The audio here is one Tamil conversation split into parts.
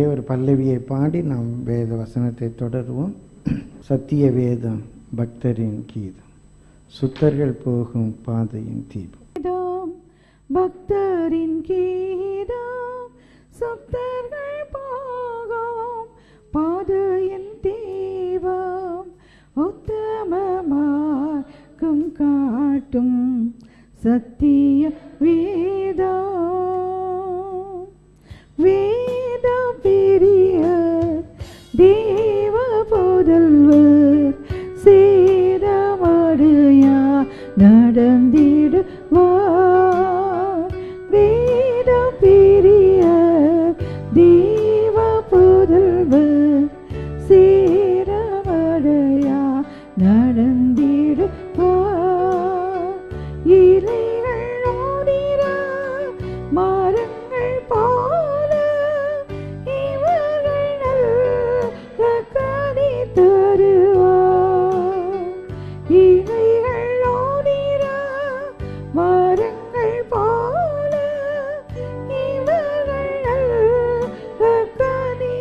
ஒரே ஒரு பல்லவியை பாடி நாம் வேத வசனத்தை தொடருவோம் சத்திய வேதம் பக்தரின் கீதம் சுத்தர்கள் போகும் பாதையின் தீபம் கீதம் பக்தரின் கீதம் சப்தர்கள் போகும் பாதையின் தீபம் உத்தமமாக்கும் காட்டும் சத்திய வேதம் வேத பிரிய தேவ புதல்வர் சேதமடையா நடந்திடுவார் வேத பிரிய தேவ புதல்வர் சேரமடையா நடந்திடுவார் இலைகள் ஓடிரா மரங்கள் போல இவர்கள் நல்ல கனி தருவார் இலைகள் ஓடிரா மரங்கள் போல இவர்கள் நல்ல கனி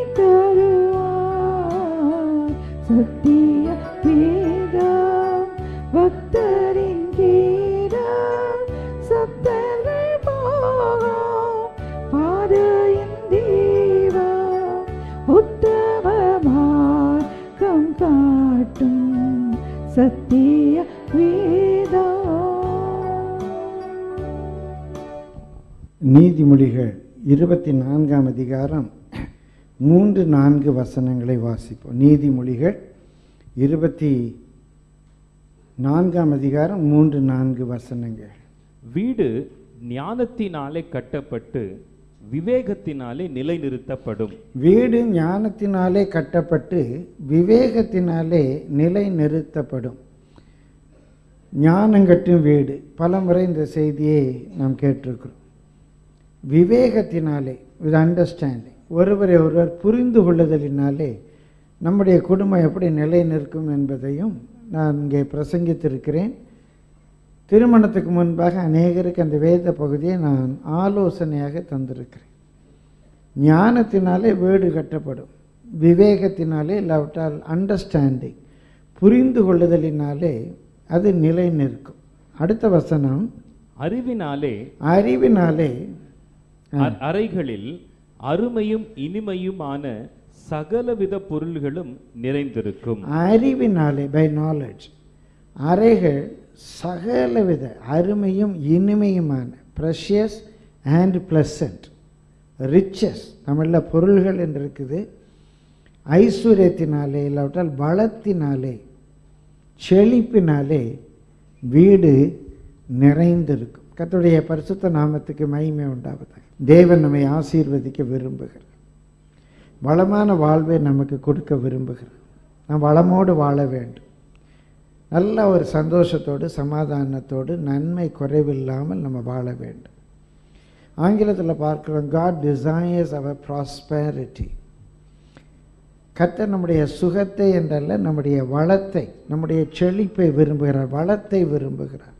தருவார் சத்திய வேதம் பக்தரின் கீதம் சப்தர்கள் போகும் பாதையின் தீபம் உத்தம மார்க்கம் காட்டும் சத்திய வேதம் நீதிமொழிகள் இருபத்தி நான்காம் அதிகாரம் மூன்று நான்கு வசனங்களை வாசிப்போம் நீதிமொழிகள் இருபத்தி நான்காம் அதிகாரம் மூன்று நான்கு வசனங்கள் வீடு ஞானத்தினாலே கட்டப்பட்டு விவேகத்தினாலே நிலைநிறுத்தப்படும் வீடு ஞானத்தினாலே கட்டப்பட்டு விவேகத்தினாலே நிலை நிறுத்தப்படும் ஞானங்கட்டும் வீடு பலமுறை இந்த செய்தியை நாம் கேட்டிருக்கிறோம் விவேகத்தினாலே வித் அண்டர்ஸ்டாண்டிங் ஒருவரை ஒருவர் புரிந்து கொள்ளுதலினாலே நம்முடைய குடும்பம் எப்படி நிலை நிற்கும் என்பதையும் நான் இங்கே பிரசங்கித்திருக்கிறேன் திருமணத்துக்கு முன்பாக அநேகருக்கு அந்த வேத பகுதியை நான் ஆலோசனையாக தந்திருக்கிறேன் ஞானத்தினாலே வீடு கட்டப்படும் விவேகத்தினாலே இல்லாவிட்டால் அண்டர்ஸ்டாண்டிங் புரிந்து கொள்ளுதலினாலே அது நிலை நிற்கும் அடுத்த வசனம் அறிவினாலே அறிவினாலே அ- அறைகளில் அருமையும் இனிமையுமான சகலவித பொருள்களும் நிறைந்திருக்கும் அறிவினாலே பை நாலேஜ் அறைகள் சகலவித அருமையும் இனிமையுமான ப்ரெஷியஸ் அண்ட் ப்ளசன்ட் ரிச்சஸ் தமிழில் பொருள்கள் என்று இருக்குது ஐஸ்வர்யத்தினாலே இல்லாவிட்டால் பலத்தினாலே செழிப்பினாலே வீடு நிறைந்திருக்கும் கர்த்தருடைய பரிசுத்த நாமத்துக்கு மகிமை உண்டாவதாக தேவன் நம்மை ஆசீர்வதிக்க விரும்புகிறார் வளமான வாழ்வை நமக்கு கொடுக்க விரும்புகிறார் நாம் வளமோடு வாழ வேண்டும் நல்ல ஒரு சந்தோஷத்தோடு சமாதானத்தோடு நன்மை குறைவில்லாமல் நம்ம வாழ வேண்டும் ஆங்கிலத்தில் பார்க்கிறோம் காட் டிசையர்ஸ் அவர் ப்ராஸ்பேரிட்டி கர்த்தர் நம்முடைய சுகத்தை என்றல்ல நம்முடைய வளத்தை நம்முடைய செழிப்பை விரும்புகிறார் வளத்தை விரும்புகிறார்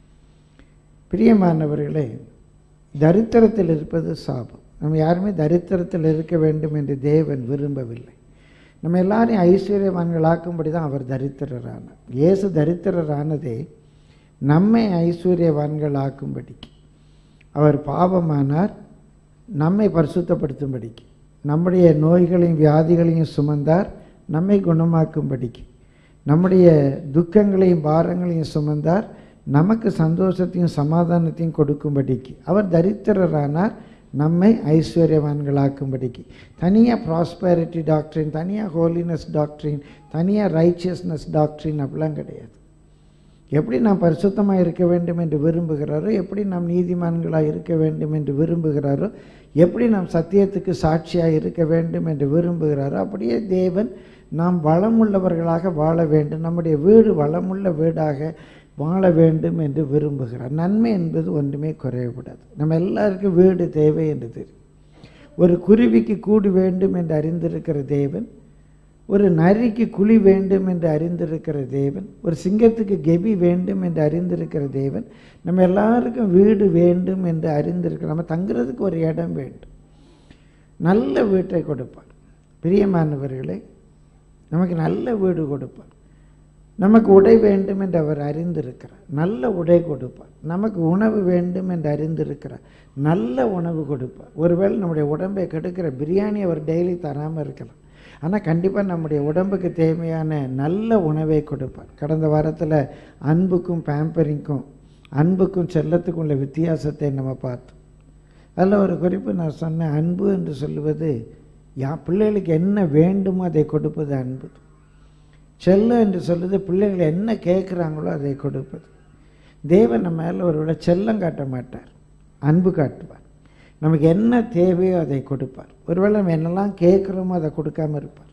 பிரியமானவர்களே தரித்திரத்தில் இருப்பது சாபம் நம்ம யாருமே தரித்திரத்தில் இருக்க வேண்டும் என்று தேவன் விரும்பவில்லை நம்ம எல்லாரையும் ஐஸ்வர்யவான்களாக்கும்படி தான் அவர் தரித்திரரானார் இயேசு தரித்திரரானதே நம்மை ஐஸ்வர்யவான்களாக்கும்படிக்கு அவர் பாவமானார் நம்மை பரிசுத்தப்படுத்தும்படிக்கு நம்முடைய நோய்களையும் வியாதிகளையும் சுமந்தார் நம்மை குணமாக்கும்படிக்கு நம்முடைய துக்கங்களையும் பாரங்களையும் சுமந்தார் நமக்கு சந்தோஷத்தையும் சமாதானத்தையும் கொடுக்கும்படிக்கு அவர் தரித்திரரானார் நம்மை ஐஸ்வர்யவான்களாக்கும்படிக்கு தனியாக ப்ராஸ்பெரிட்டி டாக்டரின் தனியாக ஹோலினஸ் டாக்டரின் தனியாக ரைச்சியஸ்னஸ் டாக்டரின் அப்படிலாம் கிடையாது எப்படி நாம் பரிசுத்தமாக இருக்க வேண்டும் என்று விரும்புகிறாரோ எப்படி நாம் நீதிமான்களாக இருக்க வேண்டும் என்று விரும்புகிறாரோ எப்படி நாம் சத்தியத்துக்கு சாட்சியாக இருக்க வேண்டும் என்று விரும்புகிறாரோ அப்படியே தேவன் நாம் வளமுள்ளவர்களாக வாழ வேண்டும் நம்முடைய வீடு வளமுள்ள வீடாக வாழ வேண்டும் என்று விரும்புகிறார் நன்மை என்பது ஒன்றுமே குறையக்கூடாது நம்ம எல்லாருக்கும் வீடு தேவை என்று தெரியும் ஒரு குருவிக்கு கூடு வேண்டும் என்று அறிந்திருக்கிற தேவன் ஒரு நரிக்கு குழி வேண்டும் என்று அறிந்திருக்கிற தேவன் ஒரு சிங்கத்துக்கு கெபி வேண்டும் என்று அறிந்திருக்கிற தேவன் நம்ம எல்லாருக்கும் வீடு வேண்டும் என்று அறிந்திருக்கிற நம்ம தங்குறதுக்கு ஒரு இடம் வேண்டும் நல்ல வீட்டை கொடுப்பார் பிரியமானவர்களே நமக்கு நல்ல வீடு கொடுப்பார் நமக்கு உடை வேண்டும் என்று அவர் அறிந்திருக்கிறார் நல்ல உடை கொடுப்பார் நமக்கு உணவு வேண்டும் என்று அறிந்திருக்கிறார் நல்ல உணவு கொடுப்பார் ஒருவேளை நம்முடைய உடம்பை கெடுக்கிற பிரியாணி அவர் டெய்லி தராமல் இருக்கலாம் ஆனால் கண்டிப்பாக நம்முடைய உடம்புக்கு தேவையான நல்ல உணவை கொடுப்பார் கடந்த வாரத்தில் அன்புக்கும் பேம்பரிங்க்கும் அன்புக்கும் செல்லத்துக்கும் உள்ள வித்தியாசத்தை நம்ம பார்த்தோம் அதில் ஒரு குறிப்பு நான் சொன்னேன் அன்பு என்று சொல்லுவது யா பிள்ளைகளுக்கு என்ன வேண்டுமோ அதை கொடுப்பது அன்பு செல்லம் என்று சொல்லுது பிள்ளைகள் என்ன கேட்குறாங்களோ அதை கொடுப்பது தேவன் நம்ம மேலே ஒருவேளை செல்லம் காட்ட மாட்டார் அன்பு காட்டுவார் நமக்கு என்ன தேவையோ அதை கொடுப்பார் ஒருவேளை நம்ம என்னெல்லாம் கேட்குறோமோ அதை கொடுக்காம இருப்பார்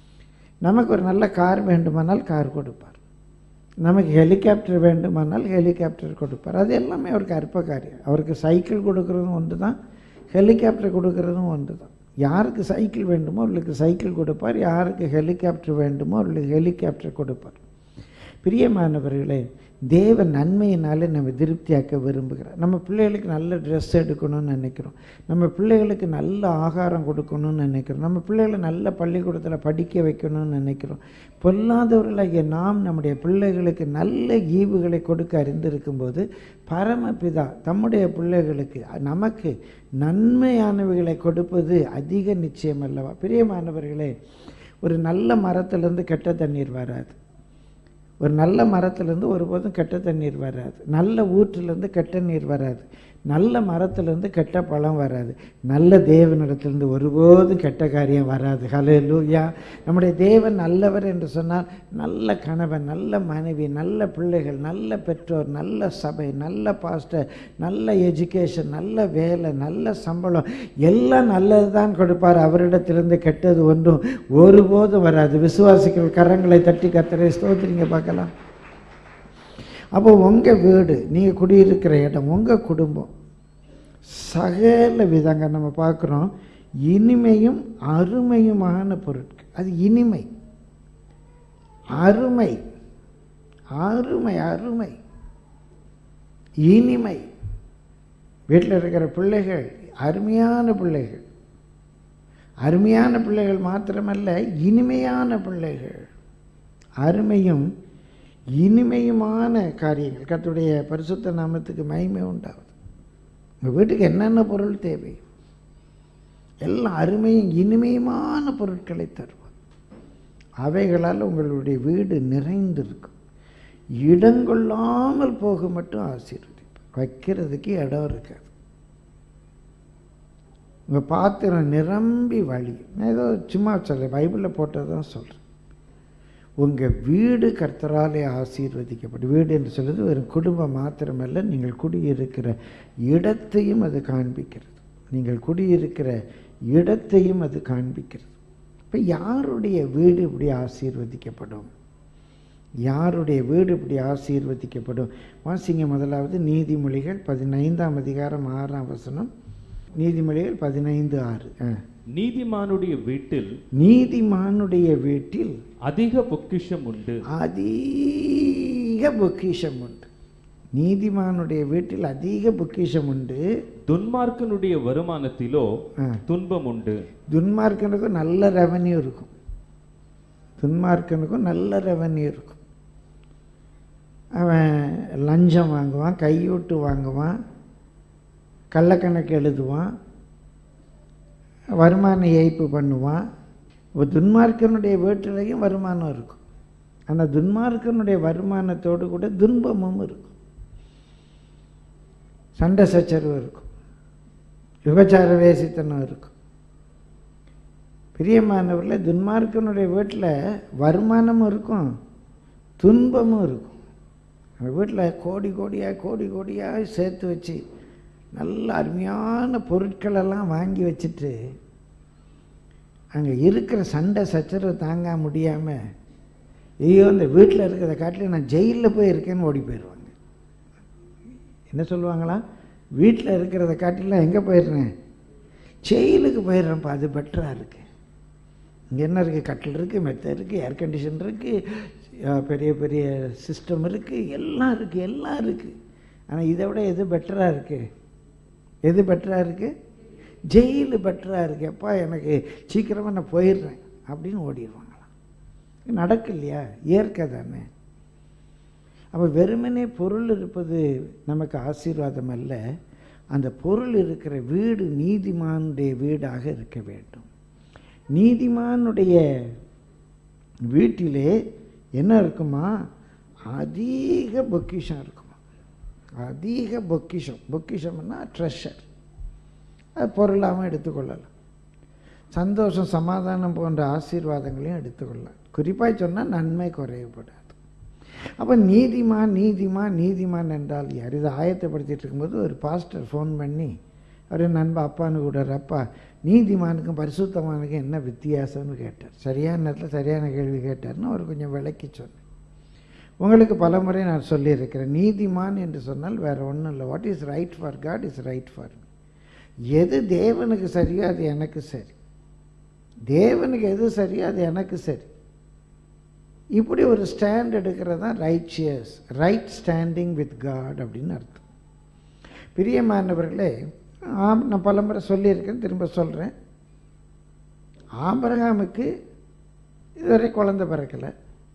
நமக்கு ஒரு நல்ல கார் வேண்டுமானால் கார் கொடுப்பார் நமக்கு ஹெலிகாப்டர் வேண்டுமானால் ஹெலிகாப்டர் கொடுப்பார் அது எல்லாமே அவருக்கு அற்ப காரியம் அவருக்கு சைக்கிள் கொடுக்குறதும் ஒன்று தான் ஹெலிகாப்டர் கொடுக்குறதும் ஒன்று தான் யாருக்கு சைக்கிள் வேண்டுமோ அவர்களுக்கு சைக்கிள் கொடுப்பார் யாருக்கு ஹெலிகாப்டர் வேண்டுமோ அவர்களுக்கு ஹெலிகாப்டர் கொடுப்பார் பிரியமானவர்களே தேவ நன்மையினாலே நம்ம திருப்தியாக்க விரும்புகிறார் நம்ம பிள்ளைகளுக்கு நல்ல ட்ரெஸ் எடுக்கணும்னு நினைக்கிறோம் நம்ம பிள்ளைகளுக்கு நல்ல ஆகாரம் கொடுக்கணும்னு நினைக்கிறோம் நம்ம பிள்ளைகளை நல்ல பள்ளிக்கூடத்தில் படிக்க வைக்கணும்னு நினைக்கிறோம் பொல்லாதவர்களாகிய நாம் நம்முடைய பிள்ளைகளுக்கு நல்ல ஈவுகளை கொடுக்க அறிந்திருக்கும்போது பரமபிதா தம்முடைய பிள்ளைகளுக்கு நமக்கு நன்மையானவைகளை கொடுப்பது அதிக நிச்சயம் அல்லவா பிரியமானவர்களே ஒரு நல்ல மரத்திலிருந்து கெட்ட தண்ணீர் வராது ஒரு நல்ல மரத்துலேருந்து ஒருபோதும் கெட்ட தண்ணீர் வராது நல்ல ஊற்றுலேருந்து கெட்ட நீர் வராது நல்ல மரத்துலேருந்து கெட்ட பழம் வராது நல்ல தேவனிடத்திலிருந்து ஒருபோதும் கெட்ட காரியம் வராது ஹலோ லூயா நம்முடைய தேவன் நல்லவர் என்று சொன்னால் நல்ல கணவன் நல்ல மனைவி நல்ல பிள்ளைகள் நல்ல பெற்றோர் நல்ல சபை நல்ல பாஸ்டர் நல்ல எஜுகேஷன் நல்ல வேலை நல்ல சம்பளம் எல்லாம் நல்லது தான் கொடுப்பார் அவரிடத்திலிருந்து கெட்டது ஒன்றும் ஒருபோதும் வராது விசுவாசிகள் கரங்களை தட்டி கத்தரை ஸ்தோத்திரிங்க பார்க்கலாம் அப்போ உங்கள் வீடு நீங்கள் குடியிருக்கிற இடம் உங்கள் குடும்பம் சகல விதங்க நம்ம பார்க்குறோம் இனிமையும் அருமையுமான பொருட்கள் அது இனிமை அருமை அருமை அருமை இனிமை வீட்டில் இருக்கிற பிள்ளைகள் அருமையான பிள்ளைகள் அருமையான பிள்ளைகள் மாத்திரமல்ல இனிமையான பிள்ளைகள் அருமையும் இனிமையுமான காரியங்கள் கர்த்தருடைய பரிசுத்த நாமத்துக்கு மகிமை உண்டாகுது உங்கள் வீட்டுக்கு என்னென்ன பொருள் தேவை எல்லாம் அருமையும் இனிமையுமான பொருட்களை தருவார் அவைகளால் உங்களுடைய வீடு நிறைந்திருக்கும் இடங்கொள்ளாமல் போக மட்டும் ஆசீர்வதிப்பார் வைக்கிறதுக்கு இடம் இருக்காது உங்கள் பாத்திரம் நிரம்பி வழி நான் ஏதோ சும்மா சொல்ல பைபிளில் போட்டதான் சொல்கிறேன் உங்கள் வீடு கர்த்தராலே ஆசீர்வதிக்கப்படும் வீடு என்று சொல்வது வெறும் குடும்பம் மாத்திரமல்ல நீங்கள் குடியிருக்கிற இடத்தையும் அது காண்பிக்கிறது நீங்கள் குடியிருக்கிற இடத்தையும் அது காண்பிக்கிறது இப்போ யாருடைய வீடு இப்படி ஆசீர்வதிக்கப்படும் யாருடைய வீடு இப்படி ஆசீர்வதிக்கப்படும் வாசிங்க முதலாவது நீதிமொழிகள் பதினைந்தாம் அதிகாரம் ஆறாம் வசனம் நீதிமொழிகள் பதினைந்து ஆறு ஆ. நீதிமானுடைய வீட்டில் நீதிமானுடைய வீட்டில் அதிக பொக்கிஷம் உண்டு அதிக பொக்கிஷம் உண்டு நீதிமானுடைய வீட்டில் அதிக பொக்கிஷம் உண்டு துன்மார்க்கனுடைய வருமானத்திலோ ஆ. துன்பம் உண்டு துன்மார்க்கனுக்கும் நல்ல ரெவன்யூ இருக்கும் துன்மார்க்கனுக்கும் நல்ல ரெவன்யூ இருக்கும் அவன் லஞ்சம் வாங்குவான் கையூட்டு வாங்குவான் கள்ளக்கணக்கு எழுதுவான் வருமான ஏய்ப்பு பண்ணுவான் இப்போ துன்மார்க்கனுடைய வீட்டிலையும் வருமானம் இருக்கும் ஆனால் துன்மார்க்கனுடைய வருமானத்தோடு கூட துன்பமும் இருக்கும் சண்டை சச்சரவு இருக்கும் விபச்சார வேசித்தனம் இருக்கும் பிரியமானவரில் துன்மார்க்கனுடைய வீட்டில் வருமானமும் இருக்கும் துன்பமும் இருக்கும் அந்த வீட்டில் கோடி கோடியாக கோடி கோடியாக சேர்த்து வச்சு நல்ல அருமையான பொருட்களெல்லாம் வாங்கி வச்சுட்டு அங்கே இருக்கிற சண்டை சச்சரவு தாங்க முடியாமல் ஐயோ இந்த வீட்டில் இருக்கிறத காட்டிலும் நான் ஜெயிலில் போய் இருக்கேன்னு ஓடி போயிடுவாங்க என்ன சொல்லுவாங்களா வீட்டில் இருக்கிறத காட்டிலும் எங்கே போயிடுறேன் ஜெயிலுக்கு போயிடுறேன்ப்பா அது பெட்டராக இருக்குது இங்கே என்ன இருக்குது கட்டில் இருக்குது மெத்த இருக்குது ஏர் கண்டிஷன் இருக்குது பெரிய பெரிய சிஸ்டம் இருக்குது எல்லாம் இருக்குது எல்லாம் இருக்குது ஆனால் இதை விட எது பெட்டராக இருக்குது எது பெட்டராக இருக்குது ஜெயிலு பெட்டராக இருக்கு எப்பா எனக்கு சீக்கிரமாக நான் போயிடுறேன் அப்படின்னு ஓடிடுவாங்களாம் நடக்கு இல்லையா இயற்கை தானே அப்போ வெறுமனே பொருள் இருப்பது நமக்கு ஆசீர்வாதம் அல்ல அந்த பொருள் இருக்கிற வீடு நீதிமானுடைய வீடாக இருக்க வேண்டும் நீதிமானுடைய வீட்டிலே என்ன இருக்குமா அதிக பொக்கிஷம் இருக்குமா அதிக பொக்கிஷம் பொக்கிஷம்னா ட்ரெஷர் அது பொருளாமல் எடுத்துக்கொள்ளலாம் சந்தோஷம் சமாதானம் போன்ற ஆசீர்வாதங்களையும் எடுத்துக்கொள்ளலாம் குறிப்பாக சொன்னால் நன்மை குறையப்படாது அப்போ நீதிமான் நீதிமான் நீதிமான் என்றால் யார் இதை ஆயத்தப்படுத்திட்டு இருக்கும்போது ஒரு பாஸ்டர் ஃபோன் பண்ணி அவர் நண்பா அப்பான்னு கூட அப்பா நீதிமானுக்கும் பரிசுத்தமானுக்கும் என்ன வித்தியாசம்னு கேட்டார் சரியான நேரத்தில் சரியான கேள்வி கேட்டார்னு அவர் கொஞ்சம் விளக்கி சொன்னேன் உங்களுக்கு பல முறை நான் சொல்லியிருக்கிறேன் நீதிமான் என்று சொன்னால் வேறு ஒன்றும் இல்லை what is right for God is right for எது தேவனுக்கு சரியோ அது எனக்கு சரி தேவனுக்கு எது சரியோ அது எனக்கு சரி இப்படி ஒரு ஸ்டாண்ட் எடுக்கிறது தான் righteous right standing with God அப்படின்னு அர்த்தம் பிரியமானவர்களே ஆம் நான் பலமுறை சொல்லியிருக்கேன் திரும்ப சொல்கிறேன் ஆபரகாமுக்கு இதுவரை குழந்தை பிறக்கலை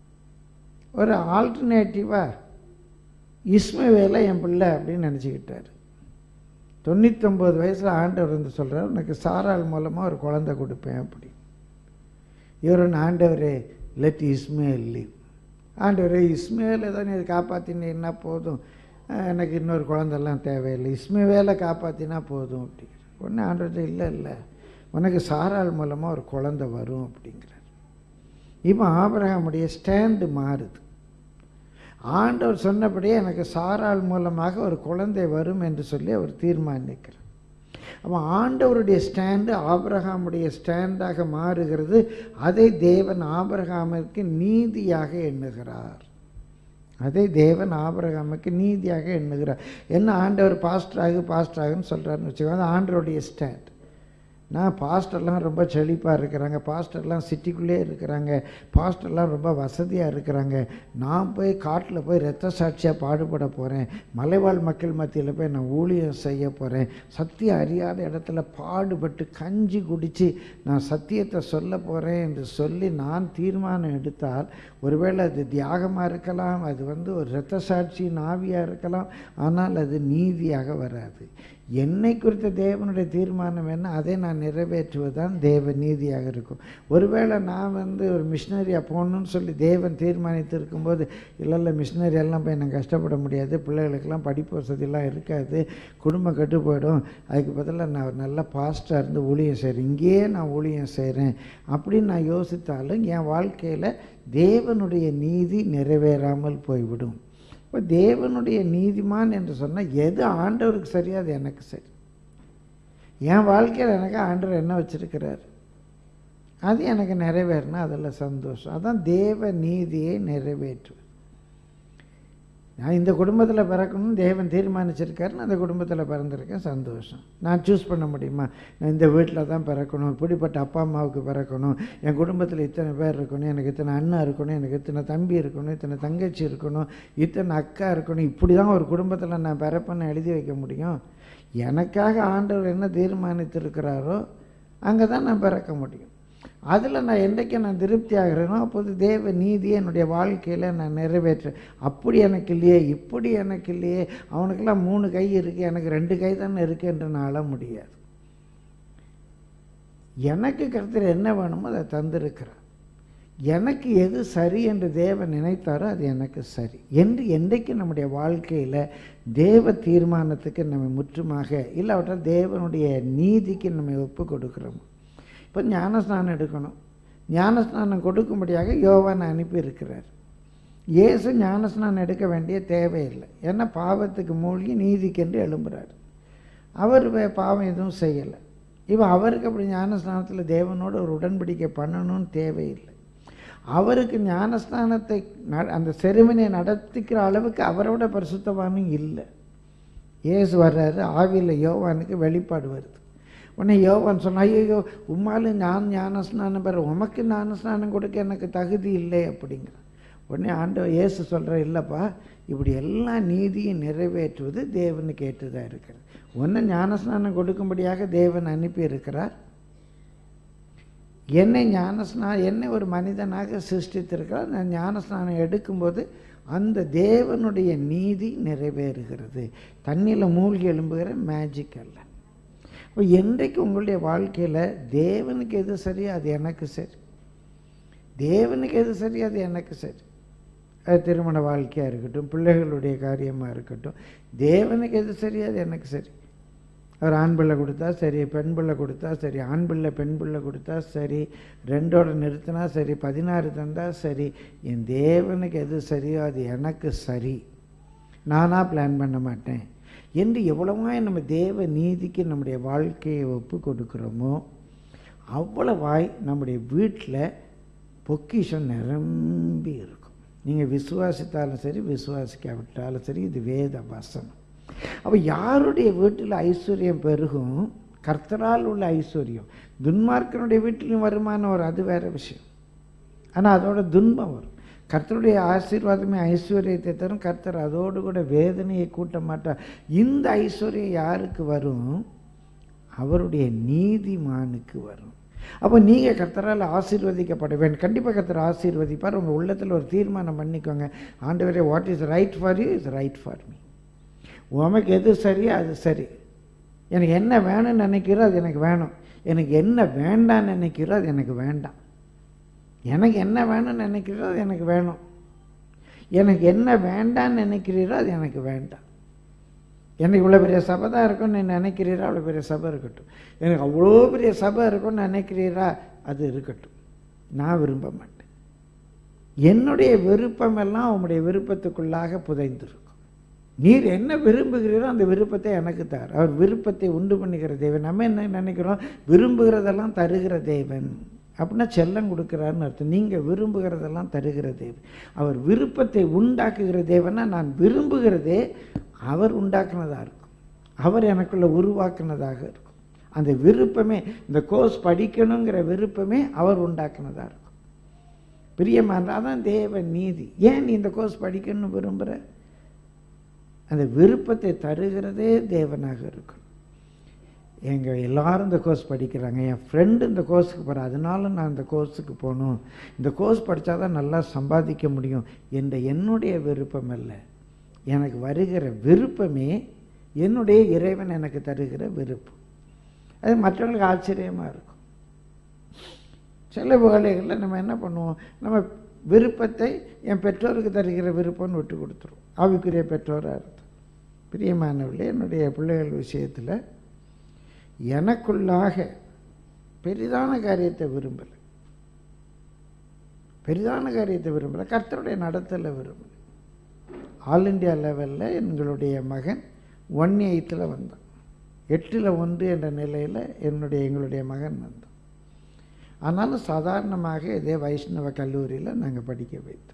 ஒரு ஆல்டர்னேட்டிவாக இஸ்மவேலை என் பிள்ளை அப்படின்னு நினச்சிக்கிட்டார் தொண்ணூத்தொம்பது வயசில் ஆண்டவர் வந்து சொல்கிறார் உனக்கு சாராள் மூலமாக ஒரு குழந்தை கொடுப்பேன் அப்படி இவரன் ஆண்டவரே லெட் இஸ்மேல் லீவ் ஆண்டவரே இஸ்மேல் ஏதோ நீ காப்பாற்றினீன்னா போதும் அஹ் எனக்கு இன்னொரு குழந்தெல்லாம் தேவையில்லை இஸ்மவேலை காப்பாற்றினா போதும் அப்படிங்கிற உடனே ஆண்டவர் இல்லை இல்லை உனக்கு சாராள் மூலமாக ஒரு குழந்தை வரும் அப்படிங்கிறார் இப்போ ஆபிரகாமுடைய ஸ்டாண்டு மாறுது ஆண்டவர் சொன்னபடியே எனக்கு சாராள் மூலமாக ஒரு குழந்தை வரும் என்று சொல்லி அவர் தீர்மானிக்கிறார் அப்போ ஆண்டவருடைய ஸ்டாண்டு ஆபிரகாமுடைய ஸ்டாண்டாக மாறுகிறது அதை தேவன் ஆபிரகாமிற்கு நீதியாக எண்ணுகிறார் அதை தேவன் ஆபிரகாமுக்கு நீதியாக எண்ணுகிறார் என்ன ஆண்டவர் பாஸ்டராகு பாஸ்டராகுன்னு சொல்கிறாருன்னு வச்சுக்கோங்க அது ஆண்டவருடைய ஸ்டாண்ட் நான் பாஸ்டர்லாம் ரொம்ப செழிப்பாக இருக்கிறாங்க பாஸ்டர்லாம் சிட்டிக்குள்ளே இருக்கிறாங்க பாஸ்டர்லாம் ரொம்ப வசதியாக இருக்கிறாங்க நான் போய் காட்டில் போய் ரத்த சாட்சியாக பாடுபட போகிறேன் மலைவாழ் மக்கள் மத்தியில் போய் நான் ஊழியம் செய்ய போகிறேன் சத்தியம் அறியாத இடத்துல பாடுபட்டு கஞ்சி குடித்து நான் சத்தியத்தை சொல்ல போகிறேன் என்று சொல்லி நான் தீர்மானம் எடுத்தால் ஒருவேளை அது தியாகமாக இருக்கலாம் அது வந்து ஒரு இரத்த சாட்சியின் ஆவியாக இருக்கலாம் ஆனால் அது நீதியாக வராது என்னை குறித்த தேவனுடைய தீர்மானம் என்ன அதை நான் நிறைவேற்றுவதுதான் தேவ நீதியாக இருக்கும் ஒருவேளை நான் வந்து ஒரு மிஷினரியாக போகணும்னு சொல்லி தேவன் தீர்மானித்து இருக்கும்போது இல்லை இல்லை மிஷினரி எல்லாம் போய் நான் கஷ்டப்பட முடியாது பிள்ளைகளுக்கெல்லாம் படிப்பு வசதியெல்லாம் இருக்காது குடும்பம் கெட்டு போயிடும் அதுக்கு பதிலாக நான் ஒரு நல்ல பாஸ்டாக இருந்து ஊழியம் செய்கிறேன் இங்கேயே நான் ஊழியம் செய்கிறேன் அப்படின்னு நான் யோசித்தாலும் என் வாழ்க்கையில் தேவனுடைய நீதி நிறைவேறாமல் போய்விடும் இப்போ தேவனுடைய நீதிமான் என்று சொன்னால் எது ஆண்டவருக்கு சரியோ அது எனக்கு சரி என் வாழ்க்கையில் எனக்கு ஆண்டவர் என்ன வச்சிருக்கிறார் அது எனக்கு நிறைவேறினா அதில் சந்தோஷம் அதான் தேவ நீதியை நிறைவேற்றுவது நான் இந்த குடும்பத்தில் பிறக்கணும்னு தேவன் தீர்மானிச்சிருக்காரு நான் அந்த குடும்பத்தில் பிறந்திருக்கேன் சந்தோஷம் நான் சூஸ் பண்ண முடியுமா நான் இந்த வீட்டில் தான் பிறக்கணும் இப்படிப்பட்ட அப்பா அம்மாவுக்கு பிறக்கணும் என் குடும்பத்தில் இத்தனை பேர் இருக்கணும் எனக்கு இத்தனை அண்ணன் இருக்கணும் எனக்கு இத்தனை தம்பி இருக்கணும் இத்தனை தங்கச்சி இருக்கணும் இத்தனை அக்கா இருக்கணும் இப்படி தான் ஒரு குடும்பத்தில் நான் பிறப்பேன்னு எழுதி வைக்க முடியும் எனக்காக ஆண்டவர் என்ன தீர்மானித்திருக்கிறாரோ அங்கே தான் நான் பிறக்க முடியும் அதில் நான் என்றைக்கு நான் திருப்தி ஆகிறேனோ அப்போது தேவ நீதியை என்னுடைய வாழ்க்கையில் நான் நிறைவேற்றேன் அப்படி எனக்கு இல்லையே இப்படி எனக்கு இல்லையே அவனுக்கெல்லாம் மூணு கை இருக்குது எனக்கு ரெண்டு கை தானே இருக்கு என்று நான் அழ முடியாது எனக்கு கருத்தில் என்ன வேணுமோ அதை தந்திருக்கிறார் எனக்கு எது சரி என்று தேவன் நினைத்தாரோ அது எனக்கு சரி என்று என்றைக்கு நம்முடைய வாழ்க்கையில் தேவ தீர்மானத்துக்கு நம்ம முற்றுமாக இல்லாவிட்டால் தேவனுடைய நீதிக்கு நம்ம ஒப்பு கொடுக்குறோம் இப்போ ஞானஸ்நானம் எடுக்கணும் ஞானஸ்நானம் கொடுக்கும்படியாக யோவான் அனுப்பியிருக்கிறார் இயேசு ஞானஸ்நானம் எடுக்க வேண்டிய தேவையில்லை ஏன்னா பாவத்துக்கு மூழ்கி நீதிக்கென்று எழும்புறார் அவர் வே- பாவம் எதுவும் செய்யலை இவன் அவருக்கு அப்படி ஞானஸ்நானத்தில் தேவனோட ஒரு உடன்படிக்கை பண்ணணும்னு தேவையில்லை அவருக்கு ஞானஸ்நானத்தை ந- அந்த செருமனியை நடத்திக்கிற அளவுக்கு அவரோட பரிசுத்தவானும் இல்லை இயேசு வர்றாரு ஆவியில் யோவானுக்கு வெளிப்பாடு வருது உடனே யோவான் சொன்னா ஐயோ உம்மாலும் நான் ஞானஸ்நானம் பெற உமக்கு ஞானஸ்நானம் கொடுக்க எனக்கு தகுதி இல்லை அப்படிங்கிற உடனே ஆண்டவர் இயேசு சொல்கிற இல்லைப்பா இப்படி எல்லா நீதியும் நிறைவேற்றுவது தேவனுக்கு ஏற்றதாக இருக்கிறது ஒன்று ஞானஸ்நானம் கொடுக்கும்படியாக தேவன் அனுப்பி இருக்கிறார் என்னை ஞானஸ்நா என்னை ஒரு மனிதனாக சிருஷ்டித்திருக்கிறார் நான் ஞானஸ்நானம் எடுக்கும்போது அந்த தேவனுடைய நீதி நிறைவேறுகிறது தண்ணியில் மூழ்கி எழும்புகிற மேஜிக் அல்ல அப்போ என்றைக்கு உங்களுடைய வாழ்க்கையில் தேவனுக்கு எது சரியோ அது எனக்கு சரி தேவனுக்கு எது சரி அது எனக்கு சரி அது திருமண வாழ்க்கையாக இருக்கட்டும் பிள்ளைகளுடைய காரியமாக இருக்கட்டும் தேவனுக்கு எது சரி அது எனக்கு சரி அவர் ஆண் பிள்ளை கொடுத்தா சரி பெண் பிள்ளை கொடுத்தா சரி ஆண் பிள்ளை பெண் பிள்ளை கொடுத்தா சரி ரெண்டோட நிறுத்தினா சரி பதினாறு தந்தா சரி என் தேவனுக்கு எது சரியோ அது எனக்கு சரி நானாக பிளான் பண்ண மாட்டேன் என்று எவ்வளவாய் நம்ம தேவ நீதிக்கு நம்முடைய வாழ்க்கையை ஒப்பு கொடுக்குறோமோ அவ்வளவாய் நம்முடைய வீட்டில் பொக்கிஷம் நிரம்பி இருக்கும் நீங்கள் விசுவாசித்தாலும் சரி விசுவாசிக்காவிட்டாலும் சரி இது வேத வசனம் அப்போ யாருடைய வீட்டில் ஐஸ்வர்யம் பெருகும் கர்த்தரால் உள்ள ஐஸ்வர்யம் துன்மார்க்கனுடைய வீட்டிலும் வருமானம் வரும் அது வேற விஷயம் ஆனால் அதோட துன்பம் வரும் கர்த்தருடைய ஆசீர்வாதமே ஐஸ்வர்யத்தை தரும் கர்த்தர் அதோடு கூட வேதனையை கூட்ட மாட்டார் இந்த ஐஸ்வர்யம் யாருக்கு வரும் அவருடைய நீதிமானுக்கு வரும் அப்போ நீங்கள் கர்த்தரால் ஆசீர்வதிக்கப்பட வேண்டும் கண்டிப்பாக கர்த்தர் ஆசீர்வதிப்பார் உங்கள் உள்ளத்தில் ஒரு தீர்மானம் பண்ணிக்கோங்க ஆண்டவரே what is right for you is right for me உமக்கு எது சரியோ அது சரி எனக்கு என்ன வேணும்னு நினைக்கிறோ அது எனக்கு வேணும் எனக்கு என்ன வேண்டாம்னு நினைக்கிறோ அது எனக்கு வேண்டாம் எனக்கு என்ன வேணும்னு நினைக்கிறோ அது எனக்கு வேணும் எனக்கு என்ன வேண்டாம்னு நினைக்கிறீரோ அது எனக்கு வேண்டாம் எனக்கு இவ்வளோ பெரிய சபை தான் இருக்கும்னு நீ நினைக்கிறீரா அவ்வளோ பெரிய சபை இருக்கட்டும் எனக்கு அவ்வளோ பெரிய சபை இருக்கும்னு நினைக்கிறீரா அது இருக்கட்டும் நான் விரும்ப மாட்டேன் என்னுடைய விருப்பமெல்லாம் உங்களுடைய விருப்பத்துக்குள்ளாக புதைந்திருக்கும் நீர் என்ன விரும்புகிறீரோ அந்த விருப்பத்தை எனக்கு தார் அவர் விருப்பத்தை உண்டு பண்ணுகிற தேவன் நம்ம என்ன நினைக்கிறோம் விரும்புகிறதெல்லாம் தருகிற தேவன் அப்படின்னா செல்லம் கொடுக்குறாருன்னு அர்த்தம் நீங்கள் விரும்புகிறதெல்லாம் தருகிற தேவன் அவர் விருப்பத்தை உண்டாக்குகிற தேவனா நான் விரும்புகிறதே அவர் உண்டாக்குனதாக இருக்கும் அவர் எனக்குள்ள உருவாக்குனதாக இருக்கும் அந்த விருப்பமே இந்த கோர்ஸ் படிக்கணுங்கிற விருப்பமே அவர் உண்டாக்குனதாக இருக்கும் பிரியமான அதான் தேவ நீதி ஏன் நீ இந்த கோர்ஸ் படிக்கணும்னு விரும்புகிற அந்த விருப்பத்தை தருகிறதே தேவனாக இருக்கணும் எங்கள் எல்லாரும் இந்த கோர்ஸ் படிக்கிறாங்க என் ஃப்ரெண்டு இந்த கோர்ஸுக்கு போகிறேன் அதனால நான் இந்த கோர்ஸுக்கு போகணும் இந்த கோர்ஸ் படித்தா தான் நல்லா சம்பாதிக்க முடியும் என்ற என்னுடைய விருப்பம் அல்ல எனக்கு வருகிற விருப்பமே என்னுடைய இறைவன் எனக்கு தருகிற விருப்பம் அது மற்றவங்களுக்கு ஆச்சரியமாக இருக்கும் சில வேலைகளில் நம்ம என்ன பண்ணுவோம் நம்ம விருப்பத்தை என் பெற்றோருக்கு தருகிற விருப்பம்னு விட்டு கொடுத்துருவோம் ஆவிக்குரிய பெற்றோராக இருந்து பிரியமானவர்களே என்னுடைய பிள்ளைகள் விஷயத்தில் எனக்குள்ளாக பெரிதான காரியத்தை விரும்பலை பெரிதான காரியத்தை விரும்பலை கர்த்தருடைய நடத்தலை விரும்பலை ஆல் இண்டியா லெவலில் எங்களுடைய மகன் ஒன் எயித்தில் வந்தான் எட்டில் ஒன்று என்ற நிலையில் என்னுடைய எங்களுடைய மகன் வந்தான் ஆனாலும் சாதாரணமாக இதே வைஷ்ணவ கல்லூரியில் நாங்கள் படிக்க வைத்தோம்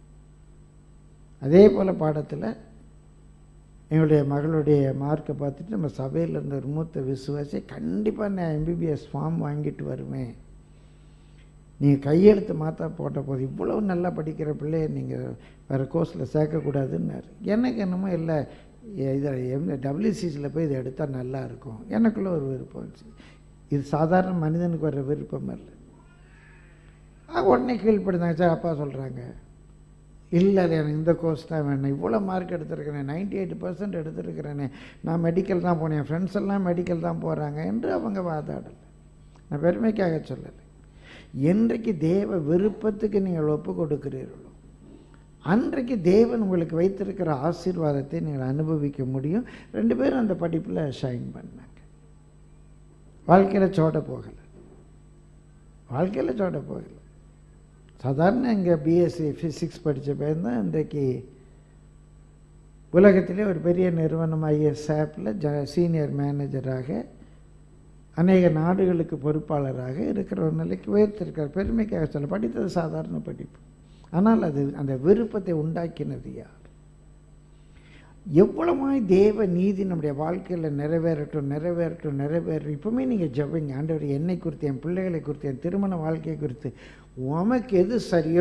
அதே போல் பாடத்தில் எங்களுடைய மகளுடைய மார்க்கை பார்த்துட்டு நம்ம சபையில் இருந்த ஒரு மூத்த விசுவாசி கண்டிப்பாக நான் எம்பிபிஎஸ் ஃபார்ம் வாங்கிட்டு வருவேன் நீங்கள் கையெழுத்து மாற்றா போட்ட போது இவ்வளவு நல்லா படிக்கிற பிள்ளைய நீங்கள் வேறு கோர்ஸில் சேர்க்கக்கூடாதுன்னாரு எனக்கு என்னமோ இல்லை இதில் எம் டபிள்யூசிசியில் போய் இதை எடுத்தால் நல்லா இருக்கும் எனக்குள்ள ஒரு விருப்பம் இருந்துச்சு இது சாதாரண மனிதனுக்கு வர விருப்பம் இல்லை ஆ, உடனே கீழ்ப்படுத்தாங்க சார் அப்பா சொல்கிறாங்க இல்லை அது எனக்கு இந்த கோர்ஸ் தான் வேணும் இவ்வளோ மார்க் எடுத்திருக்கிறேன் நைன்டி எயிட் பர்சன்ட் எடுத்திருக்கிறேனே நான் மெடிக்கல் தான் போனேன் என் ஃப்ரெண்ட்ஸ் எல்லாம் மெடிக்கல் தான் போகிறாங்க என்று அவங்க வாதாடலை நான் பெருமைக்காக சொல்லலை என்றைக்கு தேவ விருப்பத்துக்கு நீங்கள் ஒப்பு கொடுக்கிறீர்களோ அன்றைக்கு தேவன் உங்களுக்கு வைத்திருக்கிற ஆசீர்வாதத்தை நீங்கள் அனுபவிக்க முடியும் ரெண்டு பேரும் அந்த படிப்பில் ஷைன் பண்ணாங்க வாழ்க்கையில் சோட போகலை வாழ்க்கையில் சோட போகலை சாதாரண இங்கே பிஎஸ்சி ஃபிசிக்ஸ் படித்த பையன் தான் இன்றைக்கு உலகத்திலே ஒரு பெரிய நிறுவனம் ஐஎஸ் ஆப்பில் ஜ சீனியர் மேனேஜராக அநேக நாடுகளுக்கு பொறுப்பாளராக இருக்கிற ஒரு நிலைக்கு உயர்த்திருக்கார் பெருமைக்காக சொல்ல படித்தது சாதாரண படிப்பு ஆனால் அது அந்த விருப்பத்தை உண்டாக்கினது யார் எவ்வளவாய் தேவ நீதி நம்முடைய வாழ்க்கையில் நிறைவேறட்டும் நிறைவேறட்டும் நிறைவேறட்டும் இப்போவுமே நீங்கள் ஜெபிங்க ஆண்டவர் என்னை குறித்து என் பிள்ளைகளை குறித்து என் திருமண வாழ்க்கையை குறித்து உமக்கு எது சரியோ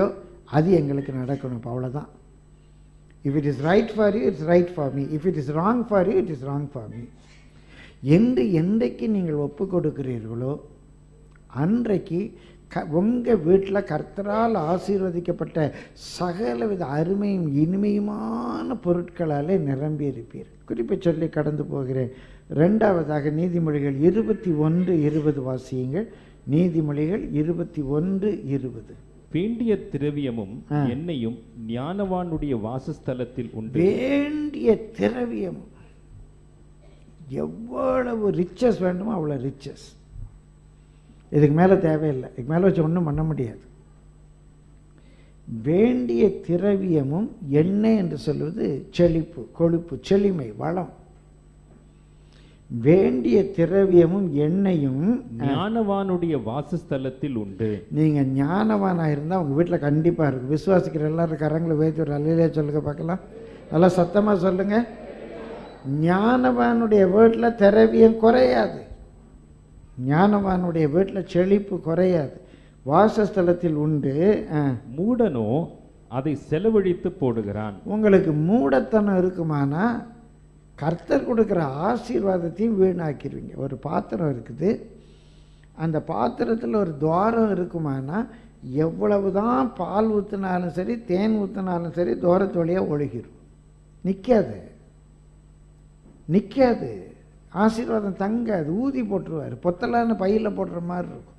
அது எங்களுக்கு நடக்கணும் இப்போ அவ்வளோதான் if it is right for you it's right for me if it is wrong for you it is wrong for me என்று என்றைக்கு நீங்கள் ஒப்பு கொடுக்கிறீர்களோ அன்றைக்கு க உங்கள் வீட்டில் கர்த்தரால் ஆசீர்வதிக்கப்பட்ட சகலவித அருமையும் இனிமையுமான பொருட்களாலே நிரம்பி இருப்பீர் குறிப்பை சொல்லி கடந்து போகிறேன் ரெண்டாவதாக நீதிமொழிகள் இருபத்தி ஒன்று இருபது வாசியுங்கள் நீதிமொழிகள் இருபத்தி ஒன்று இருபது வேண்டிய திரவியமும் ஆ. எண்ணெயும் ஞானவானுடைய வாசஸ்தலத்தில் உண்டு வேண்டிய திரவியம் எவ்வளவு ரிச்சஸ் வேண்டுமோ அவ்வளோ ரிச்சஸ் இதுக்கு மேலே தேவையில்லை இதுக்கு மேலே வச்சு ஒன்றும் பண்ண முடியாது வேண்டிய திரவியமும் எண்ணெய் என்று சொல்வது செழிப்பு கொழுப்பு செழிமை வளம் வேண்டிய திரவியமும் எண்ணெயும் ஞானவானுடைய வாசஸ்தலத்தில் உண்டு நீங்கள் ஞானவானாக இருந்தால் உங்கள் வீட்டில் கண்டிப்பாக இருக்கும் விசுவாசிக்கிற எல்லாரும் கரங்களை வைத்து ஒரு அல்லையிலே சொல்லுங்க பார்க்கலாம் நல்லா சத்தமாக சொல்லுங்கள் ஞானவானுடைய வீட்டில் திரவியம் குறையாது ஞானவானுடைய வீட்டில் செழிப்பு குறையாது வாசஸ்தலத்தில் உண்டு ஆ. மூடனோ அதை செலவழித்து போடுகிறான் உங்களுக்கு மூடத்தனம் இருக்குமானா கர்த்தர் கொடுக்குற ஆசீர்வாதத்தையும் வீணாக்கிடுவீங்க ஒரு பாத்திரம் இருக்குது அந்த பாத்திரத்தில் ஒரு துவாரம் இருக்குமானா எவ்வளவு தான் பால் ஊற்றினாலும் சரி தேன் ஊற்றினாலும் சரி துவாரத்து வழியாக ஒழுகிடும் நிற்காது நிற்காது ஆசீர்வாதம் தங்காது ஊதி போட்டுருவார் பொத்தலான பையில் போடுற மாதிரி இருக்கும்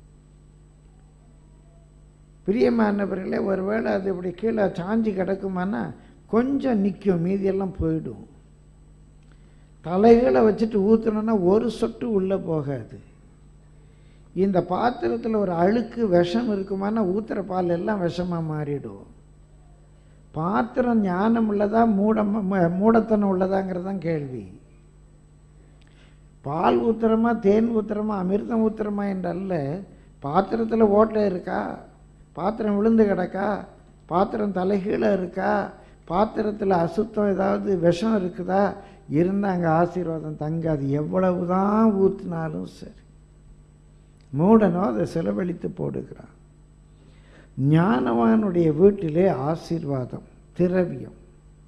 பிரியமானவர்களே ஒருவேளை அது இப்படி கீழே சாஞ்சி கிடக்குமானா கொஞ்சம் நிற்கும் மீதியெல்லாம் போயிடும் தலைகளை வச்சுட்டு ஊற்றணுன்னா ஒரு சொட்டு உள்ளே போகாது இந்த பாத்திரத்தில் ஒரு அழுக்கு விஷம் இருக்குமானா ஊற்றுற பால் எல்லாம் விஷமாக மாறிடும் பாத்திரம் ஞானம் உள்ளதா மூடம் மூடத்தனம் உள்ளதாங்கிறது தான் கேள்வி பால் ஊத்துறமா தேன் ஊத்துறமா அமிர்தம் ஊத்துறமா என்றல்ல பாத்திரத்தில் ஓட்டை இருக்கா பாத்திரம் விழுந்து கிடக்கா பாத்திரம் தலைகீழ இருக்கா பாத்திரத்தில் அசுத்தம் ஏதாவது விஷம் இருக்குதா இருந்தால் அங்கே ஆசீர்வாதம் தங்காது எவ்வளவு தான் ஊற்றினாலும் சரி மூடனோ அதை செலவழித்து போடுகிறான் ஞானவானுடைய வீட்டிலே ஆசீர்வாதம் திரவியம்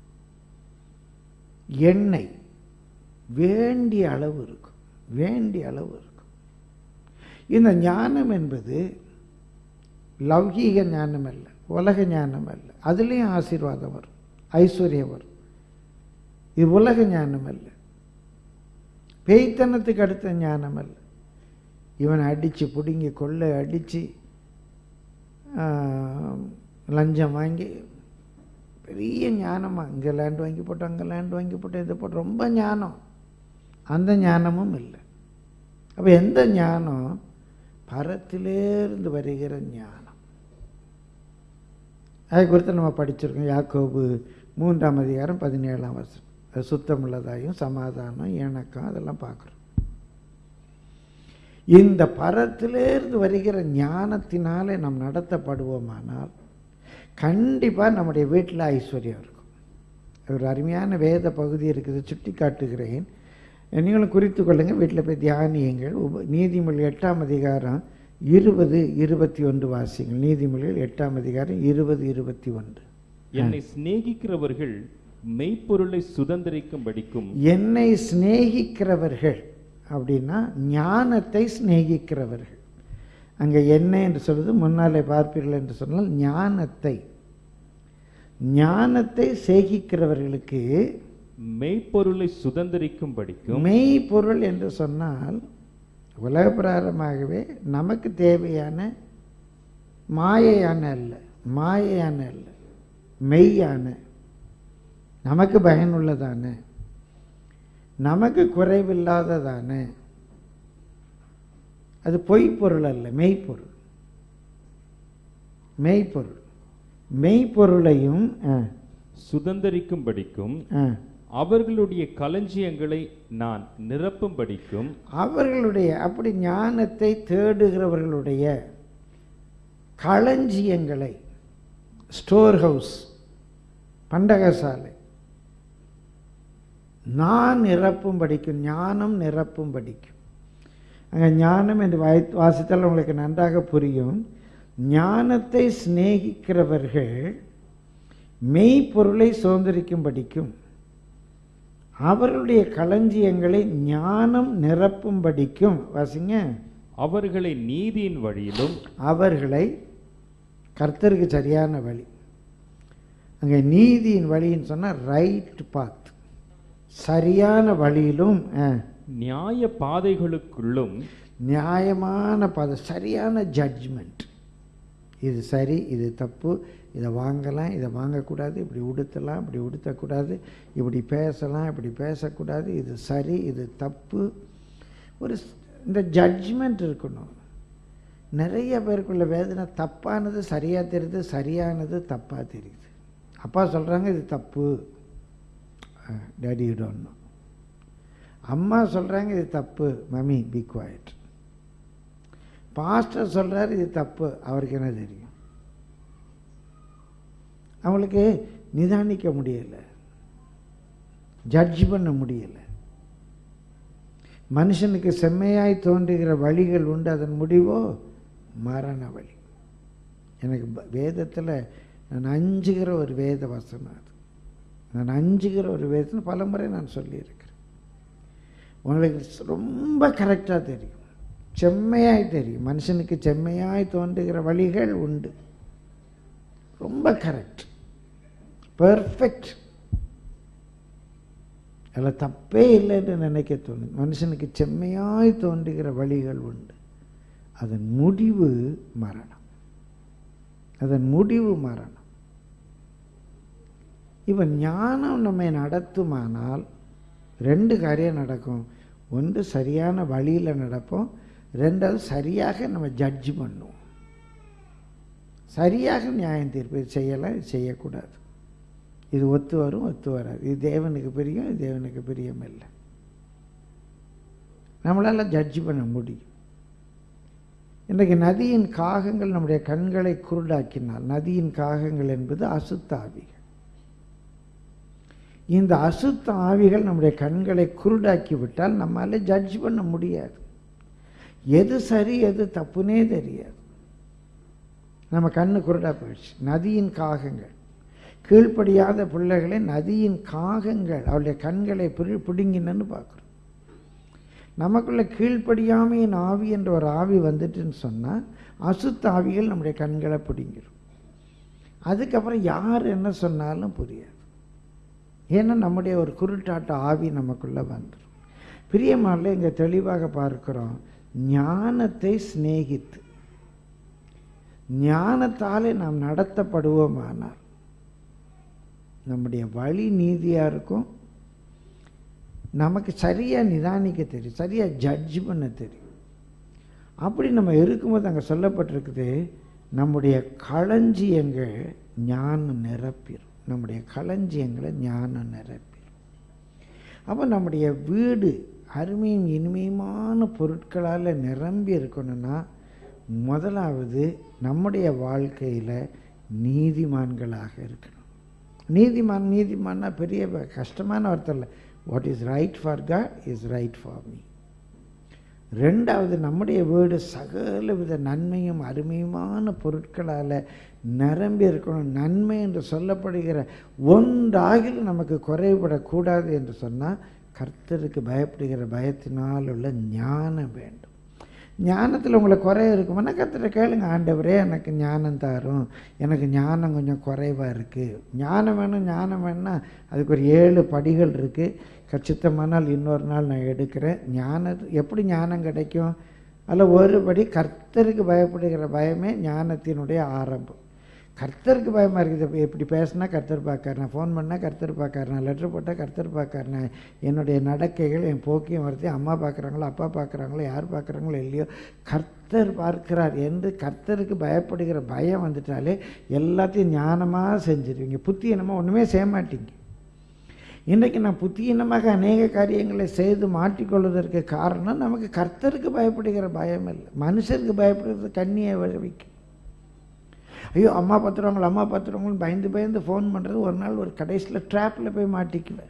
எண்ணெய் வேண்டிய அளவு இருக்கும் வேண்டிய அளவு இருக்கும் இந்த ஞானம் என்பது லௌகீக ஞானம் அல்ல உலக ஞானம் அல்ல அதுலேயும் ஆசீர்வாதம் வரும் ஐஸ்வர்யம் வரும் இது உலக ஞானம் அல்ல பேய்த்தனத்துக்கு அடுத்த ஞானம் அல்ல இவனை அடித்து பிடுங்கி கொள்ளை அடித்து லஞ்சம் வாங்கி பெரிய ஞானமாக இங்கே லேண்ட் வாங்கி போட்டோம் அங்கே லேண்ட் வாங்கி போட்டோம் இதை போட்டு ரொம்ப ஞானம் அந்த ஞானமும் இல்லை அப்போ எந்த ஞானம் பரத்திலேருந்து வருகிற ஞானம் அதை குறித்து நம்ம படிச்சிருக்கோம் யாக்கோபு மூன்றாம் அதிகாரம் பதினேழாம் வருஷம் அது சுத்தமுள்ளதாயும் சமாதானம் இணக்கம் அதெல்லாம் பார்க்குறோம் இந்த பரத்திலிருந்து வருகிற ஞானத்தினாலே நாம் நடத்தப்படுவோமானால் கண்டிப்பாக நம்முடைய வீட்டில் ஐஸ்வர்யம் இருக்கும் ஒரு அருமையான வேத பகுதி இருக்குது சுட்டி காட்டுகிறேன் நீங்களும் குறித்து கொள்ளுங்கள் வீட்டில் போய் தியானியுங்கள் உப நீதிமொழி எட்டாம் அதிகாரம் இருபது இருபத்தி ஒன்று வாசிங்கள் நீதிமொழிகள் எட்டாம் அதிகாரம் இருபது இருபத்தி ஒன்று என்னை சிநேகிக்கிறவர்கள் மெய்ப்பொருளை சுதந்திரிக்கும் படிக்கும் என்னை சிநேகிக்கிறவர்கள் அப்படின்னா ஞானத்தை சிநேகிக்கிறவர்கள் அங்கே என்ன என்று சொல்வது முன்னாலே பார்ப்பீர்கள் என்று சொன்னால் ஞானத்தை ஞானத்தை சேகிக்கிறவர்களுக்கு மெய்ப்பொருளை சுதந்திரிக்கும் படிக்கும் மெய்ப்பொருள் என்று சொன்னால் உலகப்பிராரமாகவே நமக்கு தேவையான மாயையான அல்ல மாயையான அல்ல மெய்யான நமக்கு பயனுள்ளதான நமக்கு குறைவில்லாததான அது பொய்ப்பொருள் அல்ல மெய்ப்பொருள் மெய்ப்பொருள் மெய்ப்பொருளையும் ஆ, சுதந்திரிக்கும் படிக்கும் ஆ, அவர்களுடைய களஞ்சியங்களை நான் நிரப்பும் படிக்கும் அவர்களுடைய அப்படி ஞானத்தை தேடுகிறவர்களுடைய களஞ்சியங்களை ஸ்டோர் ஹவுஸ் பண்டகசாலை நான் நிரப்பும் படிக்கும் ஞானம் நிரப்பும் படிக்கும் அங்கே ஞானம் என்று வாய் வாசித்தால் உங்களுக்கு நன்றாக புரியும் ஞானத்தை சிநேகிக்கிறவர்கள் மெய்ப்பொருளை சுதந்திரிக்கும்படிக்கும் அவர்களுடைய களஞ்சியங்களை ஞானம் நிரப்பும்படிக்கும் வாசிங்க அவர்களை நீதியின் வழியிலும் அவர்களை கர்த்தருக்கு சரியான வழி அங்கே நீதியின் வழின்னு சொன்னால் ரைட் பாத் சரியான வழியிலும் ஆ, நியாய பாதைகளுக்குள்ளும் நியாயமான பத சரியான ஜட்ஜ்மெண்ட் இது சரி இது தப்பு இதை வாங்கலாம் இதை வாங்கக்கூடாது இப்படி உடுத்தலாம் இப்படி உடுத்தக்கூடாது இப்படி பேசலாம் இப்படி பேசக்கூடாது இது சரி இது தப்பு ஒரு ஸ்- இந்த ஜட்ஜ்மெண்ட் இருக்கணும் நிறைய பேருக்குள்ள வேதனை தப்பானது சரியாக தெரியுது சரியானது தப்பாக தெரியுது அப்பா சொல்கிறாங்க இது தப்பு டேடி இடணும் அம்மா சொல்கிறாங்க இது தப்பு மம்மி பி குவாய்ட் பாஸ்டர் சொல்றாரு இது தப்பு அவருக்கு என்ன தெரியும் அவங்களுக்கு நிதானிக்க முடியல ஜட்ஜ் பண்ண முடியல மனுஷனுக்கு செம்மையாய் தோன்றுகிற வழிகள் உண்டு அதன் முடிவோ மரண வழி எனக்கு ப- வேதத்துல நான் அஞ்சுகிற ஒரு வேத வசனம் அது நான் அஞ்சுகிற ஒரு வேதம் பல முறை நான் சொல்லியிருக்கிறேன் உங்களுக்கு ஸ்- ரொம்ப கரெக்டாக தெரியும் செம்மையாய் தெரியும் மனுஷனுக்கு செம்மையாய் தோன்றுகிற வழிகள் உண்டு ரொம்ப கரெக்ட் பெர்ஃபெக்ட் அதில் தப்பே இல்லை என்று நினைக்க தோணுது மனுஷனுக்கு செம்மையாய் தோன்றுகிற வழிகள் உண்டு அதன் முடிவு மரணம் அதன் முடிவு மரணம் இவன் ஞானம் நம்மை நடத்துமானால் ரெண்டு காரியம் நடக்கும் ஒன்று சரியான வழியில் நடப்போம் ரெண்டாவது சரியாக நம்ம ஜட்ஜ் பண்ணுவோம் சரியாக நியாயம் தீர்ப்பு இது செய்யலாம் இது செய்யக்கூடாது இது ஒத்து வரும் ஒத்து வராது இது தேவனுக்கு பிரியம் இது தேவனுக்கு பிரியம் இல்லை நம்மளால் ஜட்ஜ் பண்ண முடியும் இன்றைக்கு நதியின் காகங்கள் நம்முடைய கண்களை குருடாக்கினால் நதியின் காகங்கள் என்பது அசுத்த ஆவிகள் இந்த அசுத்த ஆவிகள் நம்முடைய கண்களை குருடாக்கி விட்டால் நம்மால ஜட்ஜ் பண்ண முடியாது எது சரி எது தப்புனே தெரியாது நம்ம கண்ணு குருடா போயிடுச்சு நதியின் காகங்கள் கீழ்ப்படியாத பிள்ளைகளை நதியின் காகங்கள் அவளுடைய கண்களை பிடி பிடுங்கினன்னு பார்க்குறோம் நமக்குள்ள கீழ்ப்படியாமையின் ஆவி என்ற ஒரு ஆவி வந்துட்டுன்னு சொன்னால் அசுத்த ஆவிகள் நம்முடைய கண்களை பிடுங்கிடும் அதுக்கப்புறம் யார் என்ன சொன்னாலும் புரியாது ஏன்னா நம்முடைய ஒரு குருட்டாட்ட ஆவி நமக்குள்ள வந்துடும் பிரியமானில் இங்கே தெளிவாக பார்க்கிறோம் ஞானத்தை சிநேகித்து ஞானத்தாலே நாம் நடத்தப்படுவோமானால் நம்முடைய வழி நீதியாக இருக்கும் நமக்கு சரியாக நிதானிக்க தெரியும் சரியாக ஜட்ஜ் பண்ண தெரியும் அப்படி நம்ம இருக்கும்போது அங்கே சொல்லப்பட்டிருக்குது நம்முடைய களஞ்சியங்கள் ஞானம் நிரப்பிடும் நம்முடைய களஞ்சியங்களை ஞானம் நிரப்பிடும் அப்போ நம்முடைய வீடு அருமையும் இனிமையுமான பொருட்களால் நிரம்பி இருக்கணும்னா முதலாவது நம்முடைய வாழ்க்கையில் நீதிமான்களாக இருக்கணும் நீதிமான் நீதிமான்னா பெரிய ப- கஷ்டமான வார்த்தை இல்லை what is right for God is right for me ரெண்டாவது நம்முடைய வீடு சகல வித நன்மையும் அருமையுமான பொருட்களால் நிரம்பி இருக்கணும் நன்மை என்று சொல்லப்படுகிற ஒன்றாகிலும் நமக்கு குறைபடக்கூடாது என்று சொன்னால் கர்த்தருக்கு பயப்படுகிற பயத்தினால் உள்ள ஞானம் வேண்டும் ஞானத்தில் உங்களுக்கு குறை இருக்குமானா கர்த்தரை கேளுங்க ஆண்டவரே எனக்கு ஞானம் தாரும் எனக்கு ஞானம் கொஞ்சம் குறைவாக இருக்குது ஞானம் வேணும் ஞானம் வேணும்னா அதுக்கு ஒரு ஏழு படிகள் இருக்குது கச்சித்தமானால் இன்னொரு நாள் நான் எடுக்கிறேன் ஞானம் எப்படி ஞானம் கிடைக்கும் அதில் ஒரு படி கர்த்தருக்கு பயப்படுகிற பயமே ஞானத்தினுடைய ஆரம்பம் கர்த்தருக்கு பயமாக இருக்குது இப்ப எப்படி பேசினா கர்த்தர் பார்க்காரு நான் ஃபோன் பண்ணால் கர்த்தர் பார்க்காரு நான் லெட்டர் போட்டால் கர்த்தர் பார்க்காரு நான் என்னுடைய நடக்கைகள் என் போக்கியம் வருது அம்மா பார்க்குறாங்களோ அப்பா பார்க்குறாங்களோ யார் பார்க்குறாங்களோ இல்லையோ கர்த்தர் பார்க்கிறார் என்று கர்த்தருக்கு பயப்படுகிற பயம் வந்துட்டாலே எல்லாத்தையும் ஞானமாக செஞ்சிருவீங்க புத்தியனமாக ஒன்றுமே செய்ய மாட்டீங்க இன்றைக்கு நான் புத்தியீனமாக அநேக காரியங்களை செய்து மாட்டிக்கொள்வதற்கு காரணம் நமக்கு கர்த்தருக்கு பயப்படுகிற பயம் இல்லை மனுஷருக்கு பயப்படுறது கண்ணியை விளைவிக்கும் ஐயோ அம்மா பார்த்துருவாங்களோ அம்மா பார்த்துருவாங்களோ பயந்து பயந்து ஃபோன் பண்ணுறது ஒரு நாள் ஒரு கடைசியில் ட்ராப்பில் போய் மாட்டிக்குவேன்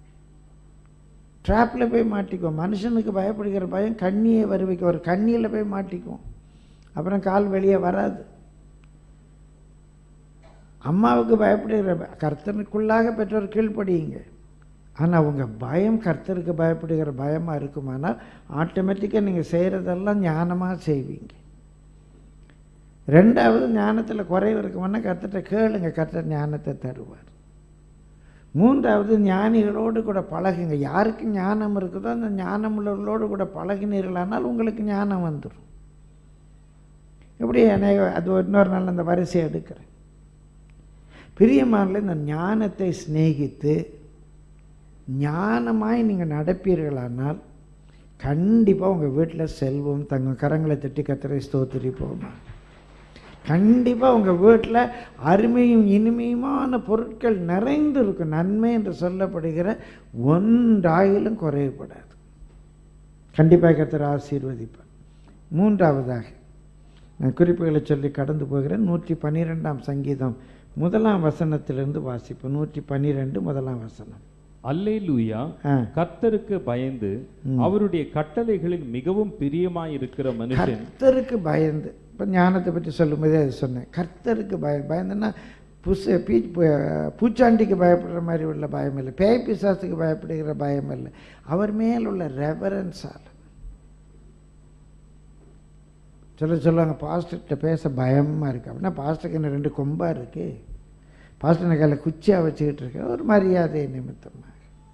ட்ராப்பில் போய் மாட்டிக்குவோம் மனுஷனுக்கு பயப்படுகிற பயம் கண்ணியை வருவிக்கும் ஒரு கண்ணியில் போய் மாட்டிக்குவோம் அப்புறம் கால் வெளியே வராது அம்மாவுக்கு பயப்படுகிற ப- கர்த்தனுக்குள்ளாக பெற்றோர் கீழ்ப்படியுங்க ஆனால் உங்கள் பயம் கர்த்தருக்கு பயப்படுகிற பயமாக இருக்குமானால் ஆட்டோமேட்டிக்காக நீங்கள் செய்கிறதெல்லாம் ஞானமாக செய்வீங்க ரெண்டாவது ஞானத்தில் குறைவு இருக்குமானா கர்த்தர்கிட்ட கேளுங்க கர்த்தர் ஞானத்தை தருவார் மூன்றாவது ஞானிகளோடு கூட பழகுங்க யாருக்கு ஞானம் இருக்குதோ அந்த ஞானம் உள்ளவர்களோடு கூட பழகினீர்களானால் உங்களுக்கு ஞானம் வந்துடும் இப்படி அநேக அது இன்னொரு நாள் அந்த வரிசையை எடுக்கிறேன் பிரியமானல இந்த ஞானத்தை சிநேகித்து ஞானமாய் நீங்கள் நடப்பீர்களானால் கண்டிப்பாக உங்கள் வீட்டில் செல்வம் தங்க கரங்களை தட்டி கத்திரை ஸ்தோத்திரி போமா கண்டிப்பாக உங்கள் வீட்டில் அருமையும் இனிமையுமான பொருட்கள் நிறைந்து இருக்கும் நன்மை என்று சொல்லப்படுகிற ஒன்றாயிலும் குறையப்படாது கண்டிப்பாக கத்தர் ஆசீர்வதிப்பார் மூன்றாவதாக நான் குறிப்புகளை சொல்லி கடந்து போகிறேன் நூற்றி பன்னிரெண்டாம் சங்கீதம் முதலாம் வசனத்திலிருந்து வாசிப்போம் நூற்றி பன்னிரெண்டு முதலாம் வசனம் அல்லேலூயா ஆ கர்த்தருக்கு பயந்து அவருடைய கட்டளைகளில் மிகவும் பிரியமாயிருக்கிற மனுஷன் கர்த்தருக்கு பயந்து இப்போ ஞானத்தை பற்றி சொல்லும்போதே அது சொன்னேன் கர்த்தருக்கு பய பயந்துன்னா புச பீ பூ- பூச்சாண்டிக்கு பயப்படுற மாதிரி உள்ள பயம் இல்லை பேய் பிசாசுக்கு பயப்படுகிற பயம் இல்லை அவர் மேல் உள்ள ரெவரன்ஸால் சொல்ல சொல்லுவாங்க பாஸ்டர்கிட்ட பேச பயமாக இருக்குது அப்படின்னா பாஸ்டருக்கு என்ன ரெண்டு கொம்பாக இருக்குது பாஸ்டர் கையில் குச்சியாக வச்சுக்கிட்டு இருக்க ஒரு மரியாதை நிமித்தமாக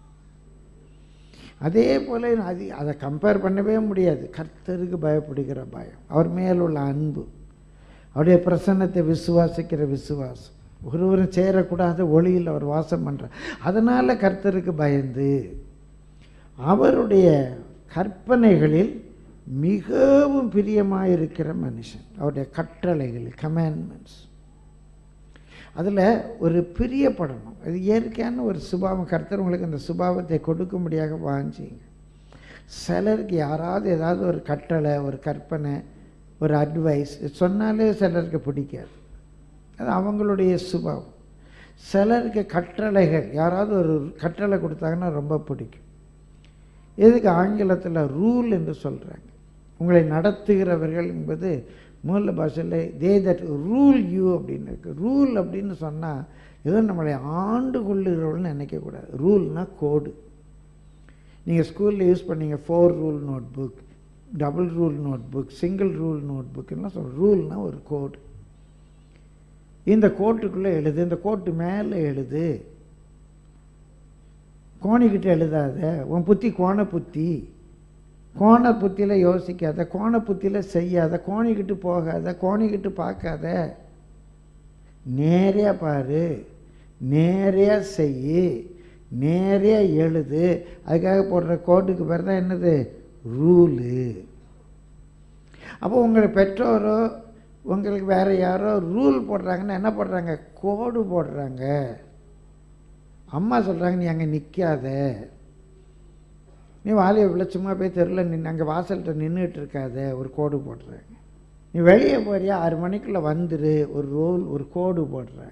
அதே போல் அது அதை கம்பேர் பண்ணவே முடியாது கர்த்தருக்கு பயப்படுகிற பயம் அவர் மேல் உள்ள அன்பு அவருடைய பிரசன்னத்தை விசுவாசிக்கிற விசுவாசம் ஒருவரும் சேரக்கூடாத ஒளியில் அவர் வாசம் பண்ணுறார் அதனால் கர்த்தருக்கு பயந்து அவருடைய கற்பனைகளில் மிகவும் பிரியமாயிருக்கிற மனுஷன் அவருடைய கட்டளைகள் கமாண்ட்மெண்ட்ஸ் அதில் ஒரு பிரியப்படணும் அது இயற்கையான ஒரு சுபாவம் கர்த்தர் உங்களுக்கு அந்த சுபாவத்தை கொடுக்கும்படியாக வாஞ்சிங்க சிலருக்கு யாராவது ஏதாவது ஒரு கட்டளை ஒரு கற்பனை ஒரு அட்வைஸ் சொன்னாலே சிலருக்கு பிடிக்காது அது அவங்களுடைய சுபாவம் சிலருக்கு கட்டளைகள் யாராவது ஒரு கட்டளை கொடுத்தாங்கன்னா ரொம்ப பிடிக்கும் எதுக்கு ஆங்கிலத்தில் ரூல் என்று சொல்கிறாங்க உங்களை நடத்துகிறவர்கள் என்பது மூல பாஷையில் தே தட் ரூல் யூ அப்படின்னு இருக்கு ரூல் அப்படின்னு சொன்னால் ஏதோ நம்மளை ஆண்டு கொள்ளுகிறவள்னு நினைக்கக்கூடாது ரூல்னா கோடு நீங்கள் ஸ்கூலில் யூஸ் பண்ணீங்க four rule note book double rule note book single rule note புக்லாம் சொல்ல ரூல்னால் ஒரு கோடு இந்த கோட்டுக்குள்ளே எழுது இந்த கோட்டு மேலே எழுது கோணிக்கிட்ட எழுதாத உன் புத்தி கோண புத்தி கோண புத்தியில் யோசிக்காத கோண புத்தியில் செய்யாத கோணிக்கிட்டு போகாத கோணிக்கிட்டு பார்க்காத நேரையா பாரு நேரையா செய் நேரையா எழுது அதுக்காக போடுற கோட்டுக்கு பேர் தான் என்னது ரூலு அப்போ உங்களை பெற்றோரோ உங்களுக்கு வேறு யாரோ ரூல் போடுறாங்கன்னா என்ன போடுறாங்க கோடு போடுறாங்க அம்மா சொல்கிறாங்க நீ அங்கே நிற்காத நீ வாலியை விட சும்மா போய் தெருவில் நின்று அங்கே வாசல்கிட்ட நின்றுட்டு இருக்காத ஒரு கோடு போடுறாங்க நீ வெளியே போறியா ஆறு மணிக்குள்ளே வந்துரு ஒரு ரோல் ஒரு கோடு போடுறாங்க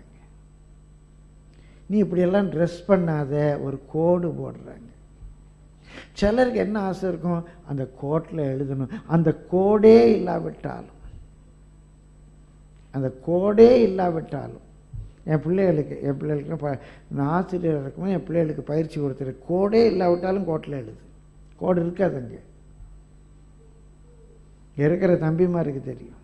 நீ இப்படியெல்லாம் ட்ரெஸ் பண்ணாத ஒரு கோடு போடுறாங்க சிலருக்கு என்ன ஆசை இருக்கும் அந்த கோட்டில் எழுதணும் அந்த கோடே இல்லாவிட்டாலும் அந்த கோடே இல்லாவிட்டாலும் என் பிள்ளைகளுக்கு என் பிள்ளைகளுக்கு ப நான் ஆசிரியர் இருக்கும்போது என் பிள்ளைகளுக்கு பயிற்சி கொடுத்துருக்கேன் கோடே இல்லாவிட்டாலும் கோட்டில் எழுது கோடு இருக்காது அங்கே இருக்கிற தம்பிமாருக்கு தெரியும்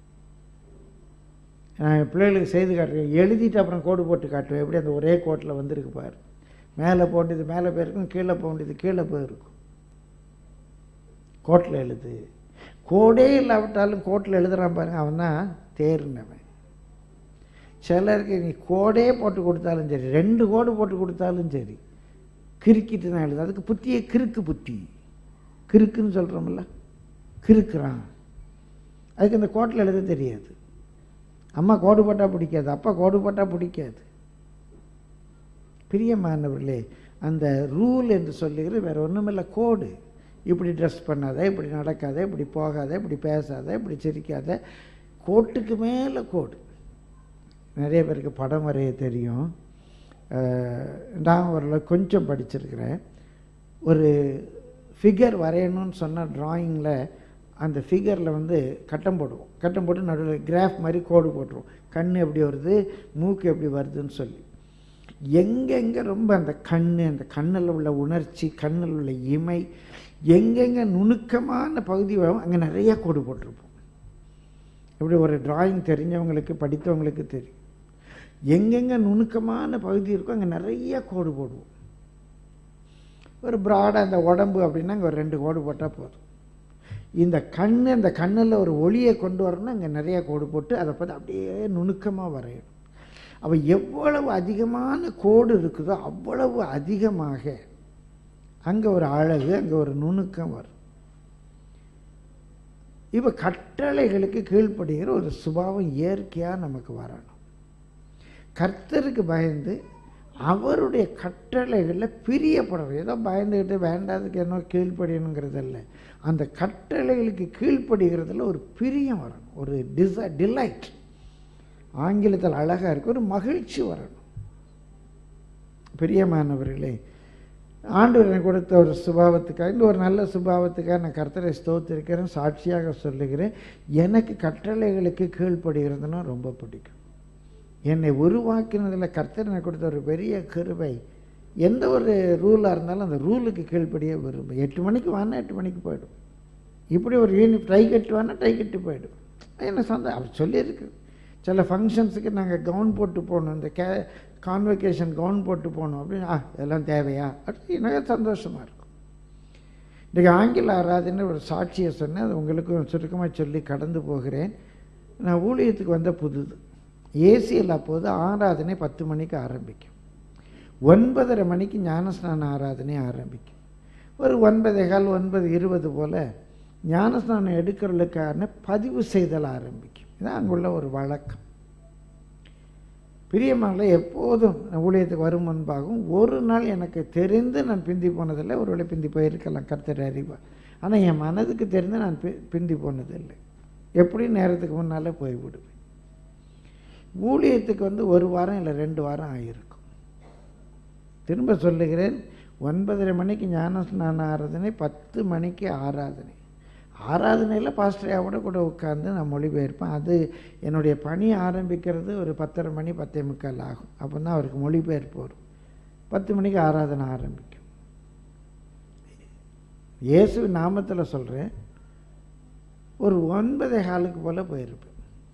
நான் என் பிள்ளைகளுக்கு செய்து காட்டுறேன் எழுதிட்டு அப்புறம் கோடு போட்டு காட்டுவேன் எப்படி அந்த ஒரே கோட்டில் வந்திருக்கு பாரு மேலே போண்டியது மேலே போயிருக்கும் கீழே போண்டியது கீழே போயிருக்கும் கோட்டில் எழுது கோடே இல்லாவிட்டாலும் கோட்டில் எழுதுறான் பாருங்க அவன் தான் தேர்னவன் சிலருக்கு நீ கோடே போட்டு கொடுத்தாலும் சரி ரெண்டு கோடு போட்டு கொடுத்தாலும் சரி கிறுக்கிட்டு தான் எழுது அதுக்கு புத்தியே கிறுக்கு புத்தி கிறுக்குன்னு சொல்கிறோம்ல கிறுக்குறான் அதுக்கு இந்த கோட்டில் எழுத தெரியாது அம்மா கோடு போட்டால் பிடிக்காது அப்பா கோடு போட்டால் பிடிக்காது பிரியமானவர்களே அந்த ரூல் என்று சொல்லுகிற வேற ஒன்றுமில்ல கோடு இப்படி ட்ரெஸ் பண்ணாத இப்படி நடக்காத இப்படி போகாத இப்படி பேசாத இப்படி சிரிக்காத கோட்டுக்கு மேலே கோடு நிறைய பேருக்கு படம் வரைய தெரியும் அஹ், நான் ஓரளவு கொஞ்சம் படிச்சிருக்கிறேன் ஒரு ஃபிகர் வரையணும்னு சொன்ன ட்ராயிங்கில் அந்த ஃபிகரில் வந்து கட்டம் போடுவோம் கட்டம் போட்டு நடுவில் கிராஃப் மாதிரி கோடு போட்டுருவோம் கண் எப்படி வருது மூக்கு எப்படி வருதுன்னு சொல்லி எங்கெங்கே ரொம்ப அந்த கண் அந்த கண்ணில் உள்ள உணர்ச்சி கண்ணில் உள்ள இமை எங்கெங்கே நுணுக்கமான பகுதி வரும் அங்கே நிறைய கோடு போட்டிருப்போம் இப்படி ஒரு டிராயிங் தெரிஞ்சவங்களுக்கு படித்தவங்களுக்கு தெரியும் எங்கெங்கே நுணுக்கமான பகுதி இருக்கோ அங்கே நிறைய கோடு போடுவோம் ஒரு ப்ராடாக அந்த உடம்பு அப்படின்னா அங்கே ஒரு ரெண்டு கோடு போட்டால் போதும் இந்த கண் அந்த கண்ணில் ஒரு ஒளியை கொண்டு வரணும்னா அங்கே நிறைய கோடு போட்டு அதை பார்த்து அப்படியே நுணுக்கமாக வரையணும் அப்போ எவ்வளவு அதிகமான கோடு இருக்குதோ அவ்வளவு அதிகமாக அங்கே ஒரு அழகு அங்கே ஒரு நுணுக்கம் வரும் இப்போ கட்டளைகளுக்கு கீழ்ப்படுகிற ஒரு சுபாவம் இயற்கையாக நமக்கு வரணும் கர்த்தருக்கு பயந்து அவருடைய கட்டளைகளில் பிரியப்படணும் ஏதோ பயந்துக்கிட்டு வேண்டாதுக்கு என்ன கீழ்ப்படியணுங்கிறதல்ல அந்த கட்டளைகளுக்கு கீழ்ப்படுகிறதுல ஒரு பிரியம் வரணும் ஒரு டிச டிலைட் ஆங்கிலத்தில் அழகாக இருக்கு ஒரு மகிழ்ச்சி வரணும் பிரியமானவர்களே ஆண்டவர் எனக்கு கொடுத்த ஒரு சுபாவத்துக்காக இந்த ஒரு நல்ல சுபாவத்துக்காக நான் கர்த்தரை ஸ்தோத்திருக்கிறேன் சாட்சியாக சொல்லுகிறேன் எனக்கு கட்டளைகளுக்கு கீழ்ப்படுகிறதுனா ரொம்ப பிடிக்கும் என்னை உருவாக்கினதில் கர்த்தர் எனக்கு கொடுத்த ஒரு பெரிய கிருபை எந்த ஒரு ரூலாக இருந்தாலும் அந்த ரூலுக்கு கீழ்ப்படியே விரும்பும் எட்டு மணிக்கு வானா எட்டு மணிக்கு போயிடும் இப்படி ஒரு யூனிட் டை கட்டு வானா டை கட்டு போயிடும் என்ன சந்தோஷம் அவர் சொல்லியிருக்கு சில ஃபங்க்ஷன்ஸுக்கு நாங்கள் கவுன் போட்டு போகணும் இந்த கே கான்வெகேஷன் கவுன் போட்டு போகணும் அப்படின்னு ஆ இதெல்லாம் தேவையா அப்படி எனக்கு சந்தோஷமாக இருக்கும் இன்றைக்கி ஆங்கில ஆராதனை ஒரு சாட்சியை சொன்னேன் அது உங்களுக்கும் சுருக்கமாக சொல்லி கடந்து போகிறேன் நான் ஊழியத்துக்கு வந்த புதுது ஏசியில் அப்போது ஆராதனை பத்து மணிக்கு ஆரம்பிக்கும் ஒன்பதரை மணிக்கு ஞானஸ்நான ஆராதனை ஆரம்பிக்கும் ஒரு ஒன்பதே கால் ஒன்பது இருபது போல் ஞானஸ்நானம் எடுக்கிறதுக்கான பதிவு செய்தல் ஆரம்பிக்கும் இதான் அங்குள்ள ஒரு வழக்கம் பிரியமான எப்போதும் ஊழியத்துக்கு வரும் முன்பாகவும் ஒரு நாள் எனக்கு தெரிந்து நான் பிந்தி போனதில்லை ஒருவேளை பிந்தி போயிருக்கலாம் கர்த்தர் அறிவார் ஆனால் என் மனதுக்கு தெரிந்து நான் பி பிந்தி போனதில்லை எப்படி நேரத்துக்கு முன்னால் போய்விடுவேன் ஊழியத்துக்கு வந்து ஒரு வாரம் இல்லை ரெண்டு வாரம் ஆகியிருக்கும் திரும்ப சொல்லுகிறேன் ஒன்பதரை மணிக்கு ஞான ஸ்நான ஆராதனை பத்து மணிக்கு ஆராதனை ஆராதனையில் பாஸ்டரையாவோட கூட உட்காந்து நான் மொழிபெயர்ப்பேன் அது என்னுடைய பணி ஆரம்பிக்கிறது ஒரு பத்தரை மணி பத்தே முக்கால் ஆகும் அப்போ தான் அவருக்கு மொழிபெயர்ப்பு வரும் பத்து மணிக்கு ஆராதனை ஆரம்பிக்கும் இயேசு நாமத்தில் சொல்கிறேன் ஒரு ஒன்பதே காலுக்கு போல் போயிருப்பேன்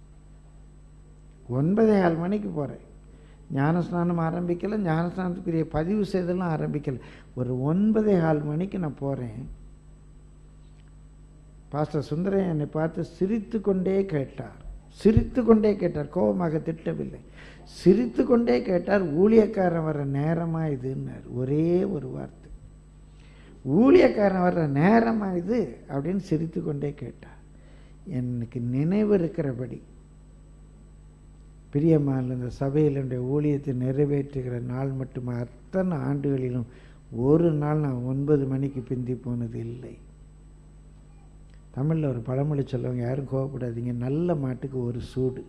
ஒன்பதே கால் மணிக்கு போகிறேன் ஞானஸ்நானம் ஆரம்பிக்கலை ஞானஸ்நானத்துக்குரிய பதிவு செய்தெல்லாம் ஆரம்பிக்கலை ஒரு ஒன்பதே கால் மணிக்கு நான் போகிறேன் பாஸ்டர் சுந்தரம் என்னை பார்த்து சிரித்து கொண்டே கேட்டார் சிரித்து கொண்டே கேட்டார் கோபமாக திட்டவில்லை சிரித்து கொண்டே கேட்டார் ஊழியக்காரன் வர நேரமா இதுன்னார் ஒரே ஒரு வார்த்தை ஊழியக்காரன் வர்ற நேரமா இது அப்படின்னு சிரித்து கொண்டே கேட்டார் எனக்கு நினைவு இருக்கிறபடி பிரியமான இந்த சபையில் என்னுடைய ஊழியத்தை நிறைவேற்றுகிற நாள் மட்டும் அத்தனை ஆண்டுகளிலும் ஒரு நாள் நான் ஒன்பது மணிக்கு பிந்தி போனது இல்லை தமிழில் ஒரு பழமொழி சொல்லுவாங்க யாரும் கோவப்படாதீங்க நல்ல மாட்டுக்கு ஒரு சூடு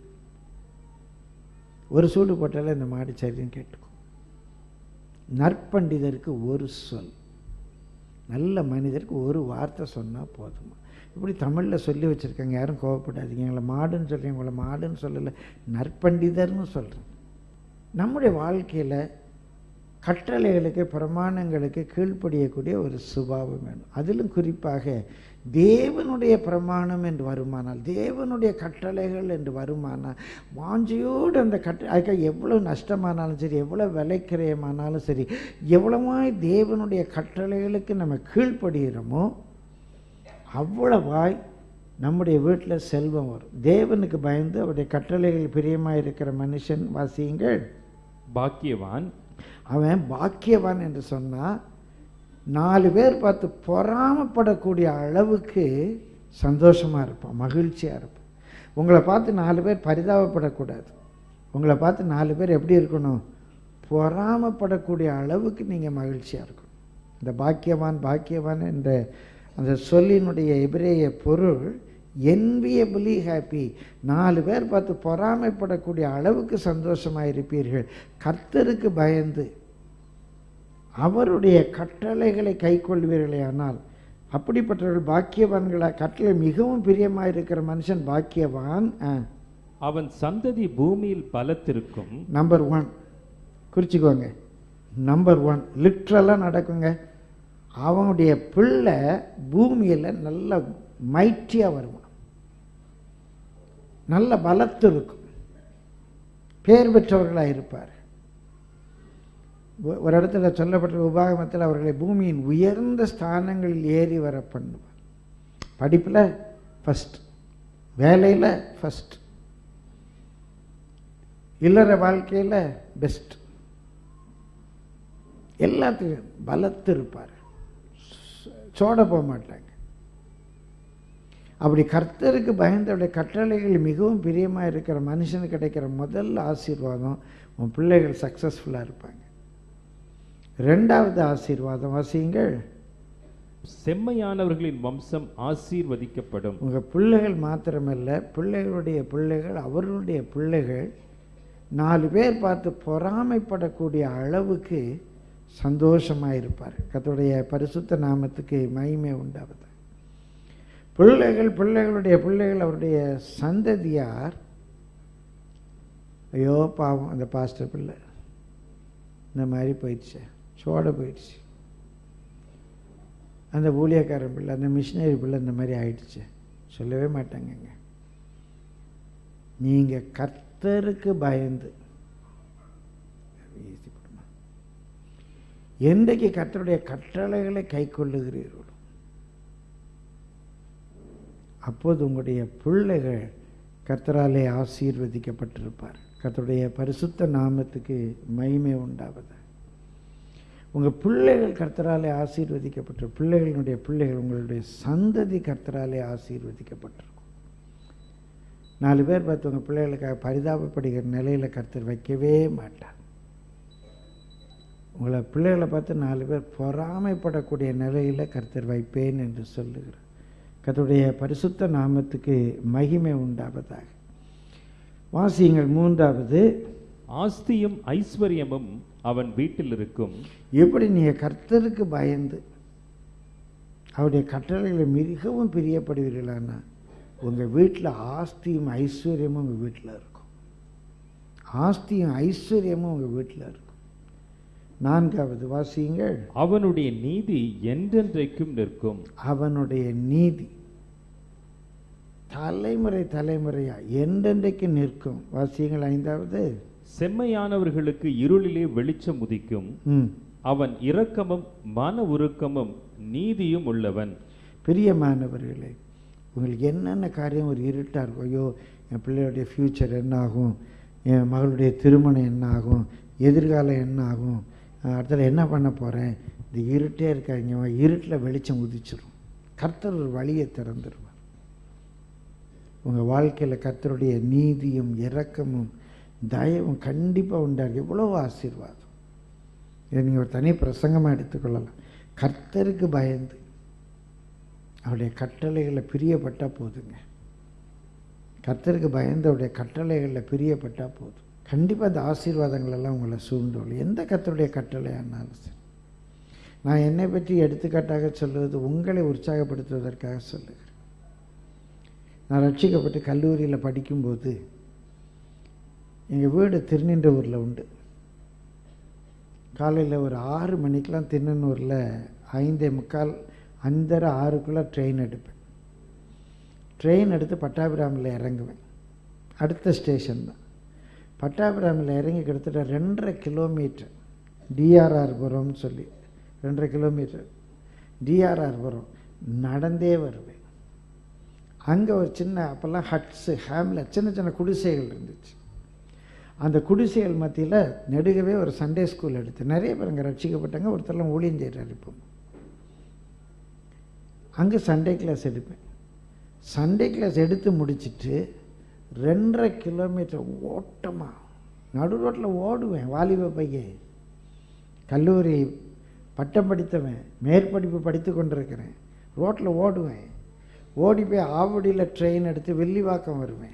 ஒரு சூடு போட்டாலே இந்த மாடு சரின்னு கேட்டுக்கும் நற்பண்டிதருக்கு ஒரு சொல் நல்ல மனிதருக்கு ஒரு வார்த்தை சொன்னால் போதுமா இப்படி தமிழில் சொல்லி வச்சுருக்காங்க யாரும் கோவப்படாதீங்க எங்களை மாடுன்னு சொல்கிறீங்க உங்களை மாடுன்னு சொல்லலை நற்பண்டிதர்னு சொல்கிறேன் நம்முடைய வாழ்க்கையில் கட்டளைகளுக்கு பிரமாணங்களுக்கு கீழ்ப்படியக்கூடிய ஒரு சுபாவம் வேணும் அதிலும் குறிப்பாக தேவனுடைய பிரமாணம் என்று வருமானால் தேவனுடைய கட்டளைகள் என்று வருமானால் வாஞ்சையோடு அந்த கட்ட அதுக்காக எவ்வளோ நஷ்டமானாலும் சரி எவ்வளோ விலைக்கிரயமானாலும் சரி எவ்வளவாய் தேவனுடைய கட்டளைகளுக்கு நம்ம கீழ்ப்படுகிறோமோ அவ்வளவாய் நம்முடைய வீட்டில் செல்வம் வரும் தேவனுக்கு பயந்து அவருடைய கட்டளைகள் பிரியமாக இருக்கிற மனுஷன் வாசியுங்கள் பாக்கியவான் அவன் பாக்கியவான் என்று சொன்னால் நாலு பேர் பார்த்து பொறாமப்படக்கூடிய அளவுக்கு சந்தோஷமாக இருப்பான் மகிழ்ச்சியாக இருப்பான் உங்களை பார்த்து நாலு பேர் பரிதாபப்படக்கூடாது உங்களை பார்த்து நாலு பேர் எப்படி இருக்கணும் பொறாமப்படக்கூடிய அளவுக்கு நீங்கள் மகிழ்ச்சியாக இருக்கணும் இந்த பாக்கியவான் பாக்கியவான் என்ற அந்த சொல்லினுடைய எபிரேய பொருள் என்பியபிளி ஹாப்பி நாலு பேர் பார்த்து பொறாமைப்படக்கூடிய அளவுக்கு சந்தோஷமாக இருப்பீர்கள் கர்த்தருக்கு பயந்து அவருடைய கட்டளைகளை கைக்கொள்வீர்களே ஆனால் அப்படிப்பட்டவர்கள் பாக்கியவான்களா கட்டளை மிகவும் பிரியமாக இருக்கிற மனுஷன் பாக்கியவான் அவன் சந்ததி பூமியில் பலத்திருக்கும் நம்பர் ஒன் குறிச்சிக்கோங்க நம்பர் ஒன் லிட்ரலாக நடக்குங்க அவனுடைய பிள்ளை பூமியில் நல்ல மைட்டியாக வருவான் நல்ல பலத்து இருக்கும் பேர் பெற்றவர்களாக இருப்பார் ஒ- ஒரு இடத்துல சொல்லப்பட்ட உபாகமத்தில் அவர்களை பூமியின் உயர்ந்த ஸ்தானங்களில் ஏறி வர பண்ணுவார் படிப்பில் ஃபஸ்ட் வேலையில் ஃபஸ்ட் இல்லற வாழ்க்கையில் பெஸ்ட் எல்லாத்துக்கும் பலத்து இருப்பார் சோட போக மாட்டாங்க அப்படி கர்த்தருக்கு பயந்தவுடைய கட்டளைகள் மிகவும் பிரியமாக இருக்கிற மனுஷனுக்கு கிடைக்கிற முதல் ஆசீர்வாதம் உன் பிள்ளைகள் சக்ஸஸ்ஃபுல்லாக இருப்பாங்க ரெண்டாவது ஆசீர்வாதம் வாசியுங்கள் செம்மையானவர்களின் வம்சம் ஆசீர்வதிக்கப்படும் உங்கள் பிள்ளைகள் மாத்திரமல்ல பிள்ளைகளுடைய பிள்ளைகள் அவர்களுடைய பிள்ளைகள் நாலு பேர் பார்த்து பொறாமைப்படக்கூடிய அளவுக்கு சந்தோஷமாக இருப்பார் கர்த்தருடைய பரிசுத்த நாமத்துக்கு மகிமை உண்டாவது பிள்ளைகள் பிள்ளைகளுடைய பிள்ளைகள் அவருடைய சந்ததியார் ஐயோ பாவம் அந்த பாஸ்டர் பிள்ளை இந்த மாதிரி போயிடுச்சு சோட போயிடுச்சு அந்த ஊழியக்காரன் பிள்ளை அந்த மிஷினரி பிள்ளை இந்த மாதிரி ஆயிடுச்சு சொல்லவே மாட்டாங்கங்க நீங்கள் கர்த்தருக்கு பயந்து easy பண்ணுமா. என்றைக்கு கர்த்தருடைய கட்டளைகளை கை கொள்ளுகிறீர்களோ அப்போது உங்களுடைய பிள்ளைகள் கர்த்தராலே ஆசீர்வதிக்கப்பட்டிருப்பார் கர்த்தருடைய பரிசுத்த நாமத்துக்கு மகிமை உண்டாவது உங்கள் பிள்ளைகள் கர்த்தராலே ஆசீர்வதிக்கப்பட்ட பிள்ளைகளுடைய பிள்ளைகள் உங்களுடைய சந்ததி கர்த்தராலே ஆசீர்வதிக்கப்பட்டிருக்கும் நாலு பேர் பார்த்து உங்கள் பிள்ளைகளுக்காக பரிதாபப்படுகிற நிலையில் கர்த்தர் வைக்கவே மாட்டார் உங்களை பிள்ளைகளை பார்த்து நாலு பேர் பொறாமைப்படக்கூடிய நிலையில் கர்த்தர் வைப்பேன் என்று சொல்லுகிறார் கர்த்தருடைய பரிசுத்த நாமத்துக்கு மகிமை உண்டாவதாக வாசியுங்கள் மூன்றாவது ஆஸ்தியும் ஐஸ்வர்யமும் அவன் வீட்டில் இருக்கும் எப்படி நீங்கள் கர்த்தருக்கு பயந்து அவருடைய கட்டளைகளை மிகவும் பிரியப்படுவீர்களானா உங்கள் வீட்டில் ஆஸ்தியும் ஐஸ்வர்யமும் உங்கள் வீட்டில் இருக்கும் ஆஸ்தியும் ஐஸ்வர்யமும் உங்கள் வீட்டில் இருக்கும் நான்காவது வாசியுங்கள் அவனுடைய நீதி என்றென்றைக்கும் நிற்கும் அவனுடைய நீதி தலைமுறை தலைமுறையா என்றென்றைக்கு நிற்கும் வாசியுங்கள் ஐந்தாவது செம்மையானவர்களுக்கு இருளிலே வெளிச்சம் உதிக்கும் ம் அவன் இரக்கமும் மன உருக்கமும் நீதியும் உள்ளவன் பிரியமானவர்களே உங்களுக்கு என்னென்ன காரியம் ஒரு இருட்டாக இருக்கும் ஐயோ என் பிள்ளையுடைய ஃப்யூச்சர் என்ன ஆகும் என் மகளுடைய திருமணம் என்ன ஆகும் எதிர்காலம் என்ன ஆகும் அஹ் அடுத்தது என்ன பண்ண போகிறேன் இந்த இருட்டே இருக்காங்க இருட்டில் வெளிச்சம் உதிச்சிடும் கர்த்தர் ஒரு வழியை திறந்துருவார் உங்கள் வாழ்க்கையில் கர்த்தருடைய நீதியும் இரக்கமும் தயவும் கண்டிப்பாக உண்டாகும் எவ்வளோ ஆசீர்வாதம் இதை நீங்கள் ஒரு தனி பிரசங்கமாக எடுத்துக்கொள்ளலாம் கர்த்தருக்கு பயந்து அவருடைய கட்டளைகளில் பிரியப்பட்டால் போதுங்க கர்த்தருக்கு பயந்து அவருடைய கட்டளைகளில் பிரியப்பட்டால் போதும் கண்டிப்பாக அந்த ஆசீர்வாதங்கள் எல்லாம் உங்களை சூழ்ந்தோள் எந்த கர்த்தருடைய கட்டளையானாலும் சரி நான் என்னை பற்றி எடுத்துக்காட்டாக சொல்வது உங்களை உற்சாகப்படுத்துவதற்காக சொல்லுகிறேன் நான் ரட்சிக்கப்பட்டு கல்லூரியில் படிக்கும்போது எங்கள் வீடு திருநின்றவூரில் உண்டு காலையில் ஒரு ஆறு மணிக்கெலாம் திருநென்னூரில் ஐந்தே முக்கால் அஞ்சரை ஆறுக்குள்ளே ட்ரெயின் எடுப்பேன் ட்ரெயின் எடுத்து பட்டாபிராமில் இறங்குவேன் அடுத்த ஸ்டேஷன் தான் பட்டாபிராமில் இறங்கி கிட்டத்தட்ட ரெண்டரை கிலோமீட்டர் டிஆர்ஆர் புரம்னு சொல்லி ரெண்டரை கிலோமீட்டர் டிஆர்ஆர் புரம் நடந்தே வருவேன் அங்கே ஒரு சின்ன அப்போல்லாம் ஹட்ஸு ஹேமில் சின்ன சின்ன குடிசைகள் இருந்துச்சு அந்த குடிசைகள் மத்தியில் நெடுகவே ஒரு சண்டே ஸ்கூல் எடுத்து நிறைய பேர் அங்கே ரட்சிக்கப்பட்டாங்க ஒருத்தர்லாம் ஊழியம் செய்கிறார் இப்போ அங்கே சண்டே கிளாஸ் எடுப்பேன் சண்டே கிளாஸ் எடுத்து முடிச்சிட்டு ரெண்டரை கிலோமீட்டர் ஓட்டமாக நடு ரோட்டில் ஓடுவேன் வாலிப பையன் கல்லூரி பட்டம் படித்தவன் மேற்படிப்பு படித்து கொண்டிருக்கிறேன் ரோட்டில் ஓடுவேன் ஓடி போய் ஆவடியில் ட்ரெயின் எடுத்து வெள்ளிவாக்கம் வருவேன்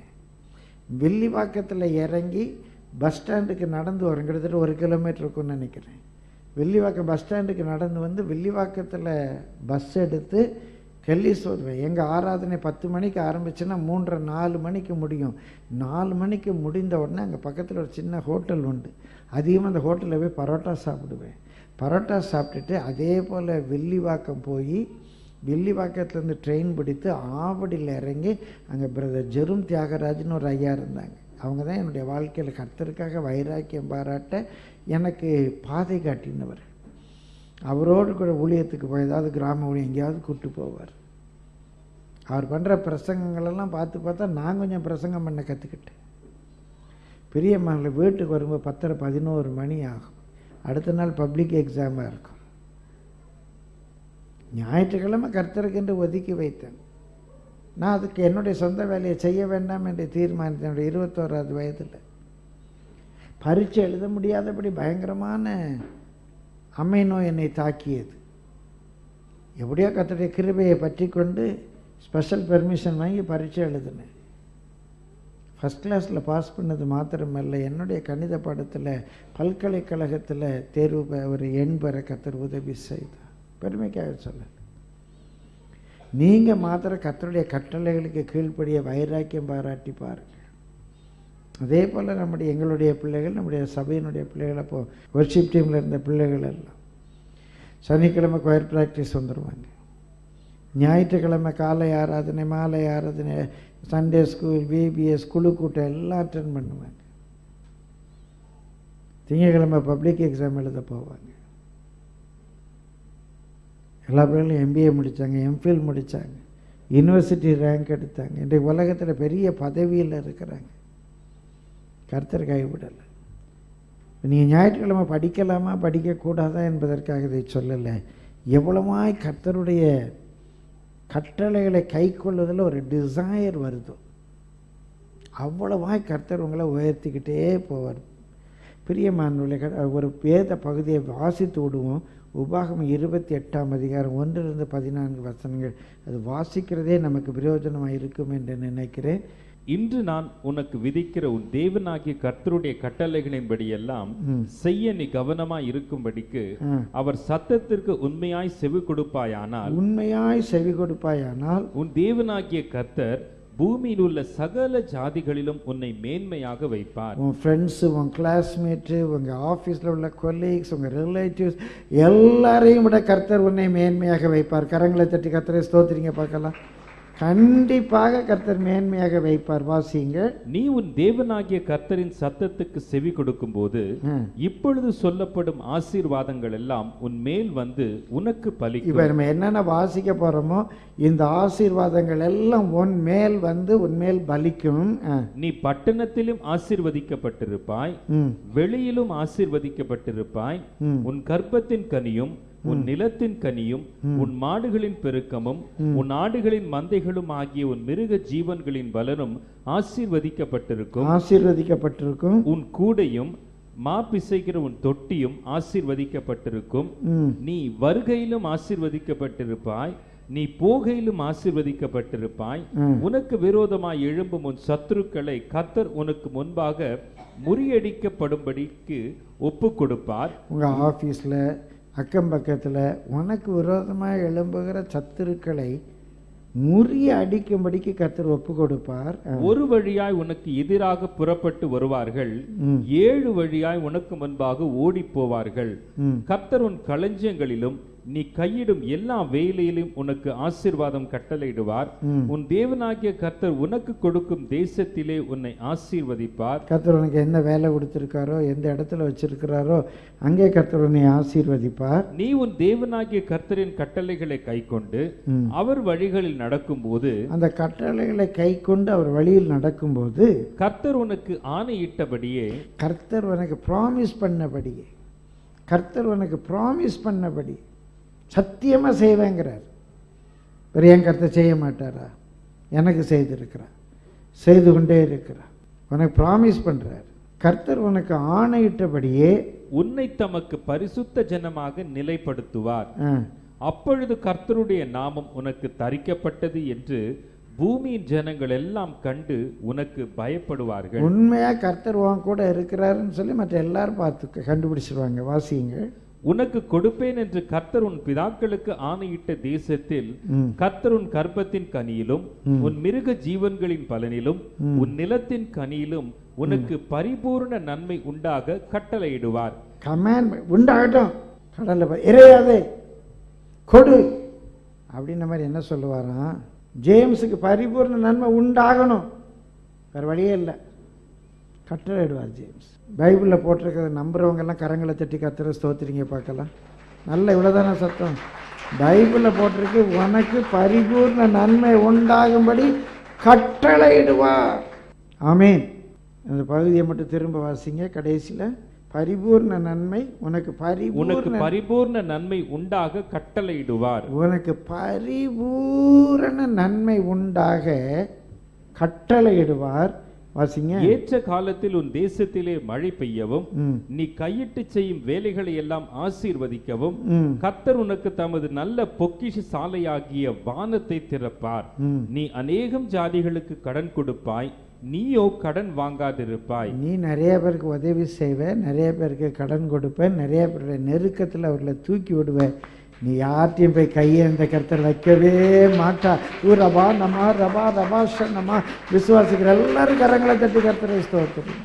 வெள்ளிவாக்கத்தில் இறங்கி பஸ் ஸ்டாண்டுக்கு நடந்து வரும் கிட்டத்தட்ட ஒரு கிலோமீட்டர் இருக்கும்னு நினைக்கிறேன் வெள்ளிவாக்கம் பஸ் ஸ்டாண்டுக்கு நடந்து வந்து வெள்ளிவாக்கத்தில் பஸ் எடுத்து கெல்லிசோர் எங்கள் ஆராதனை பத்து மணிக்கு ஆரம்பிச்சுன்னா மூன்றரை நாலு மணிக்கு முடியும் நாலு மணிக்கு முடிந்த உடனே அங்கே பக்கத்தில் ஒரு சின்ன ஹோட்டல் உண்டு அதிகமாக அந்த ஹோட்டலில் போய் பரோட்டா சாப்பிடுவேன் பரோட்டா சாப்பிட்டுட்டு அதே போல் வெள்ளிவாக்கம் போய் வெள்ளிவாக்கத்துலேருந்து ட்ரெயின் பிடித்து ஆவடியில் இறங்கி அங்கே பிரதர் ஜெரும் தியாகராஜ்னு ஒரு ஐயா இருந்தாங்க அவங்க தான் என்னுடைய வாழ்க்கையில் கர்த்தருக்காக வைராக்கியம் பாராட்ட எனக்கு பாதை காட்டினவர் அவரோடு கூட ஊழியத்துக்கு போய் ஏதாவது கிராம ஊழியம் எங்கேயாவது கூப்பிட்டு போவார் அவர் பண்ணுற பிரசங்கங்களெல்லாம் பார்த்து பார்த்தா நான் கொஞ்சம் பிரசங்கம் பண்ண கற்றுக்கிட்டேன் பெரிய மகளை வீட்டுக்கு வரும்போது பத்தரை பதினோரு மணி ஆகும் அடுத்த நாள் பப்ளிக் எக்ஸாமாக இருக்கும் ஞாயிற்றுக்கிழமை கர்த்தருக்கென்று ஒதுக்கி வைத்தேன் நான் அதுக்கு என்னுடைய சொந்த வேலையை செய்ய வேண்டாம் என்று தீர்மானித்தேன் என்னுடைய இருபத்தோராது வயதில் பரீட்சை எழுத முடியாதபடி பயங்கரமான அம்மை நோய் என்னை தாக்கியது எப்படியோ கர்த்தருடைய கிருபையை பற்றி கொண்டு ஸ்பெஷல் பெர்மிஷன் வாங்கி பரீட்சை எழுதினேன் ஃபஸ்ட் கிளாஸில் பாஸ் பண்ணது மாத்திரமல்ல என்னுடைய கணித பாடத்தில் பல்கலைக்கழகத்தில் தேர்வு பெ- ஒரு எண் பெற கத்தர் உதவி செய்தார் பெருமைக்காக சொல்ல நீங்கள் மாத்திர கத்தருடைய கட்டளைகளுக்கு கீழ்ப்படிய வைராக்கியம் பாராட்டி பாருங்கள் அதே போல் நம்முடைய எங்களுடைய பிள்ளைகள் நம்முடைய சபையினுடைய பிள்ளைகள் அப்போ ஒர்ஷிப் டீமில் இருந்த பிள்ளைகள் எல்லாம் சனிக்கிழமை கொயர் ப்ராக்டிஸ் வந்துடுவாங்க ஞாயிற்றுக்கிழமை காலை ஆராதனை மாலை ஆராதனை சண்டே ஸ்கூல் விபிஎஸ் குழு கூட்டம் எல்லாம் அட்டன் பண்ணுவாங்க திங்கக்கிழமை பப்ளிக் எக்ஸாம் எழுத போவாங்க எல்லா பிள்ளைகளும் எம்பிஏ முடித்தாங்க எம்ஃபில் முடித்தாங்க யூனிவர்சிட்டி ரேங்க் எடுத்தாங்க இன்றைக்கு உலகத்தில் பெரிய பதவியில் இருக்கிறாங்க கர்த்தர் கைவிடலை நீங்கள் ஞாயிற்றுக்கிழமை படிக்கலாமா படிக்கக்கூடாதா என்பதற்காக இதை சொல்லலை எவ்வளவாய் கர்த்தருடைய கட்டளைகளை கை கொள்வதில் ஒரு டிசையர் வருதோ அவ்வளவாய் கர்த்தர் உங்களை உயர்த்திக்கிட்டே போவார் பிரியமானவர்களே ஒரு வேத பகுதியை வாசித்து விடுவோம் உபாகமம் இருபத்தி எட்டாம் அதிகாரம் ஒன்றிலிருந்து பதினான்கு வசனங்கள் அது வாசிக்கிறதே நமக்கு பிரயோஜனமாக இருக்கும் என்று நினைக்கிறேன் இன்று நான் உனக்கு விதிக்கிற உன் தேவனாகிய கர்த்தருடைய கட்டளைகளின்படியெல்லாம் ம். செய்ய நீ கவனமாய் இருக்கும்படிக்கு ஆ. அவர் சத்தத்திற்கு உண்மையாய் செவி கொடுப்பாயானால் உண்மையாய் செவி கொடுப்பாயானால் உன் தேவனாகிய கர்த்தர் பூமியில் உள்ள சகல ஜாதிகளிலும் உன்னை மேன்மையாக வைப்பார் உன் ஃப்ரெண்ட்ஸு உன் கிளாஸ்மேட்டு உங்கள் ஆஃபீஸில் உள்ள கொலீக்ஸ் உங்கள் ரிலேட்டிவ்ஸ் எல்லாரையும் விட கர்த்தர் உன்னை மேன்மையாக வைப்பார் கரங்களை தட்டி கர்த்தரை ஸ்தோத்திரிங்க பார்க்கலாம் கண்டிப்பாக கர்த்தர் மேன்மையாக வைப்பார் வாசிங்க நீ உன் தேவனாகிய கர்த்தரின் சத்தத்துக்கு செவி கொடுக்கும்போது ம். இப்பொழுது சொல்லப்படும் ஆசீர்வாதங்கள் எல்லாம் உன் மேல் வந்து உனக்கு இப்போ பலிக்கும் நம்ம என்னென்ன வாசிக்க போகிறோமோ இந்த ஆசீர்வாதங்கள் எல்லாம் உன் மேல் வந்து உன் மேல் பலிக்கும் ஆ. நீ பட்டணத்திலும் ஆசீர்வதிக்கப்பட்டிருப்பாய் ம் வெளியிலும் ஆசீர்வதிக்கப்பட்டிருப்பாய் ம். உன் கர்ப்பத்தின் கனியும் உன் நிலத்தின் கனியும் உன் மாடுகளின் பெருக்கமும் உன் ஆடுகளின் மந்தைகளும் ஆகிய உன் மிருக ஜீவன்களின் பலனும் ஆசீர்வதிக்கப்பட்டிருக்கும் ஆசீர்வதிக்கப்பட்டிருக்கும் உன் கூடையும் மா பிசைக்கிற உன் தொட்டியும் ஆசீர்வதிக்கப்பட்டிருக்கும் ம் நீ வருகையிலும் ஆசீர்வதிக்கப்பட்டிருப்பாய் நீ போகையிலும் ஆசீர்வதிக்கப்பட்டிருப்பாய் ம். உனக்கு விரோதமாய் எழும்பும் உன் சத்துருக்களை கத்தர் உனக்கு முன்பாக முறியடிக்கப்படும்படிக்கு ஒப்பு கொடுப்பார் உங்கள் ஆஃபீஸில் அக்கம் பக்கத்தில் உனக்கு விரோதமாக எழும்புகிற சத்துருக்களை முறிய அடிக்கும்படிக்கு கர்த்தர் ஒப்பு கொடுப்பார் ஆ. ஒரு வழியாய் உனக்கு எதிராக புறப்பட்டு வருவார்கள் ம். ஏழு வழியாய் உனக்கு முன்பாக ஓடிப் போவார்கள் ம். கர்த்தர் உன் களஞ்சியங்களிலும் நீ கையிடும் எல்லா வேலையிலும் உனக்கு ஆசீர்வாதம் கட்டளையிடுவார் ம். உன் தேவனாகிய கர்த்தர் உனக்கு கொடுக்கும் தேசத்திலே உன்னை ஆசீர்வதிப்பார் கர்த்தர் உனக்கு என்ன வேலை கொடுத்துருக்காரோ எந்த இடத்துல வச்சிருக்கிறாரோ அங்கே கர்த்தர் உன்னை ஆசீர்வதிப்பார் நீ உன் தேவனாகிய கர்த்தரின் கட்டளைகளை கைக்கொண்டு ம். அவர் வழிகளில் நடக்கும்போது அந்த கட்டளைகளை கை கொண்டு அவர் வழியில் நடக்கும்போது கர்த்தர் உனக்கு ஆணையிட்டபடியே கர்த்தர் உனக்கு ப்ராமிஸ் பண்ணபடியே கர்த்தர் உனக்கு ப்ராமிஸ் பண்ணபடி சத்தியமாக செய்வேங்கிறார் வேறு ஏன் கர்த்தர் செய்ய மாட்டாரா எனக்கு செய்திருக்கிறார் செய்து கொண்டே இருக்கிறார் உனக்கு ப்ராமிஸ் பண்ணுறார் கர்த்தர் உனக்கு ஆணையிட்டபடியே உன்னை தமக்கு பரிசுத்த ஜனமாக நிலைப்படுத்துவார் ஆ, அப்பொழுது கர்த்தருடைய நாமம் உனக்கு தரிக்கப்பட்டது என்று பூமியின் ஜனங்கள் எல்லாம் கண்டு உனக்கு பயப்படுவார்கள் உண்மையா கர்த்தர் உன் கூட இருக்கிறாருன்னு சொல்லி மற்ற எல்லாரும் பார்த்து கண்டுபிடிச்சிருவாங்க வாசிங்க உனக்கு கொடுப்பேன் என்று கர்த்தர் உன் பிதாக்களுக்கு ஆணையிட்ட தேசத்தில் ம். கர்த்தர் உன் கர்ப்பத்தின் கனியிலும் உன் மிருக ஜீவன்களின் பலனிலும் உன் நிலத்தின் கனியிலும் உனக்கு பரிபூர்ண நன்மை உண்டாக கட்டளையிடுவார் கமாண்ட் உண்டாகட்டும் கடல்ல ப- இறையாதே கொடு அப்படின்ன மாதிரி என்ன சொல்லுவாராம் ஜேம்ஸுக்கு பரிபூர்ண நன்மை உண்டாகணும் வேற வழியே இல்லை கட்டளையிடுவார் ஜேம்ஸ் பைபிளில் போட்டிருக்கிறத நம்புறவங்க எல்லாம் கரங்களை தட்டி கத்துற ஸ்தோத்திரிங்க பார்க்கலாம் நல்ல இவ்வளோதானே சத்தம் பைபிளில் போட்டிருக்கு உனக்கு பரிபூர்ண நன்மை உண்டாகும்படி கட்டளையிடுவார் ஆமீன் அந்த பகுதியை மட்டும் திரும்ப வாசிங்க கடைசியில் பரிபூர்ண நன்மை உனக்கு உனக்கு பரிபூர்ண பரிபூர்ண நன்மை உண்டாக கட்டளையிடுவார் உனக்கு பரிபூரண நன்மை உண்டாக கட்டளையிடுவார் வாசிங்க ஏற்ற காலத்தில் உன் தேசத்திலே மழை பெய்யவும் ம் நீ கையிட்டு செய்யும் வேலைகளை எல்லாம் ஆசீர்வதிக்கவும் ம் கர்த்தர் உனக்கு தமது நல்ல பொக்கிஷ சாலையாகிய வானத்தை திறப்பார் ம் நீ அநேகம் ஜாதிகளுக்கு கடன் கொடுப்பாய் நீயோ கடன் வாங்காதிருப்பாய் நீ நிறைய பேருக்கு உதவி செய்வ நிறைய பேருக்கு கடன் கொடுப்ப நிறைய பேருடைய நெருக்கத்தில் அவர்களை தூக்கி விடுவ நீ யார்ட்டையும் போய் கையை இந்த கருத்தில் வைக்கவே மாட்டா ஊ ரபா நமா ரபா ரபா ஷன்னமா விசுவாசிக்கிற எல்லாரும் கரங்களை தட்டி கருத்தரை ஸ்தோத்திரம்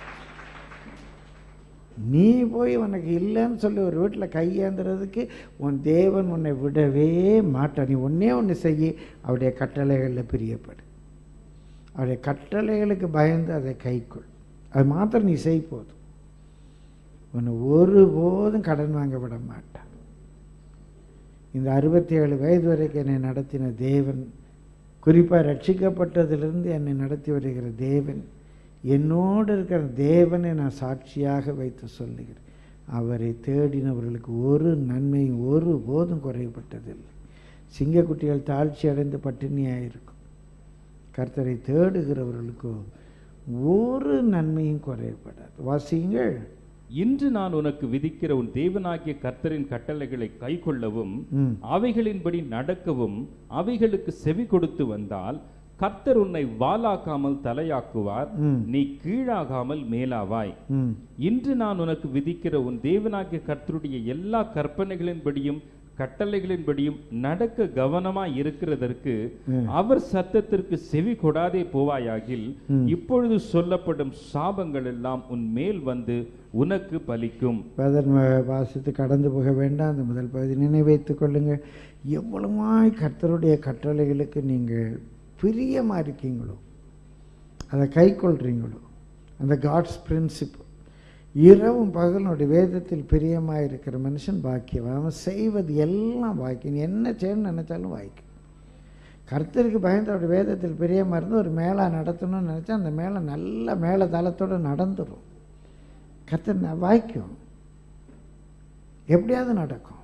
நீ போய் உனக்கு இல்லைன்னு சொல்லி ஒரு வீட்டில் கையேந்துறதுக்கு உன் தேவன் உன்னை விடவே மாட்டான் நீ ஒன்றே ஒன்று செய்ய அவருடைய கட்டளைகளில் பிரியப்படு அவருடைய கட்டளைகளுக்கு பயந்து அதை கைக்கொள் அது மாத்திரம் நீ செய் போதும் உன்னை ஒருபோதும் கடன் வாங்க விட மாட்டான் இந்த அறுபத்தி ஏழு வயது வரைக்கும் என்னை நடத்தின தேவன் குறிப்பாக ரட்சிக்கப்பட்டதிலிருந்து என்னை நடத்தி வருகிற தேவன் என்னோடு இருக்கிற தேவனை நான் சாட்சியாக வைத்து சொல்லுகிறேன் அவரை தேடினவர்களுக்கு ஒரு நன்மையும் ஒரு போதும் குறைபட்டதில்லை சிங்கக்குட்டிகள் தாழ்ச்சி அடைந்து பட்டினியாக இருக்கும் கர்த்தரை தேடுகிறவர்களுக்கோ ஒரு நன்மையும் குறைபடாது வாசியுங்கள் இன்று நான் உனக்கு விதிக்கிற உன் தேவனாகிய கர்த்தரின் கட்டளைகளை கைக்கொள்ளவும் ம் அவைகளின்படி நடக்கவும் அவைகளுக்கு செவி கொடுத்து வந்தால் கர்த்தர் உன்னை வாலாக்காமல் தலையாக்குவார் ம் நீ கீழாகாமல் மேலாவாய் ம் இன்று நான் உனக்கு விதிக்கிற உன் தேவனாகிய கர்த்தருடைய எல்லா கற்பனைகளின்படியும் கட்டளைகளின்படியும் நடக்க கவனமாய் இருக்கிறதற்கு ம். அவர் சத்தத்திற்கு செவி கொடாதே போவாயாகில் ம். இப்பொழுது சொல்லப்படும் சாபங்கள் எல்லாம் உன் மேல் வந்து உனக்கு பலிக்கும் பதன் வாசித்து கடந்து போக வேண்டாம் அந்த முதல் பகுதி நினைவைத்துக் கொள்ளுங்கள் எவ்வளவாய் கர்த்தருடைய கட்டளைகளுக்கு நீங்கள் பிரியமாக இருக்கீங்களோ அதை கை கொள்றீங்களோ அந்த காட்ஸ் பிரின்சிப் இரவும் பகலுடைய வேதத்தில் பிரியமாக இருக்கிற மனுஷன் பாக்கியவன் அவன் செய்வது எல்லாம் பாக்கியம் நீ என்ன செய்யணும்னு நினைச்சாலும் வாய்க்கும் கர்த்தருக்கு பயந்து அவருடைய வேதத்தில் பிரியமாக இருந்து ஒரு மேளா நடத்தணும்னு நினச்சா அந்த மேளை நல்ல மேல தளத்தோடு நடந்துடும் கர்த்தர் ந- வாய்க்கும் எப்படியாவது நடக்கும்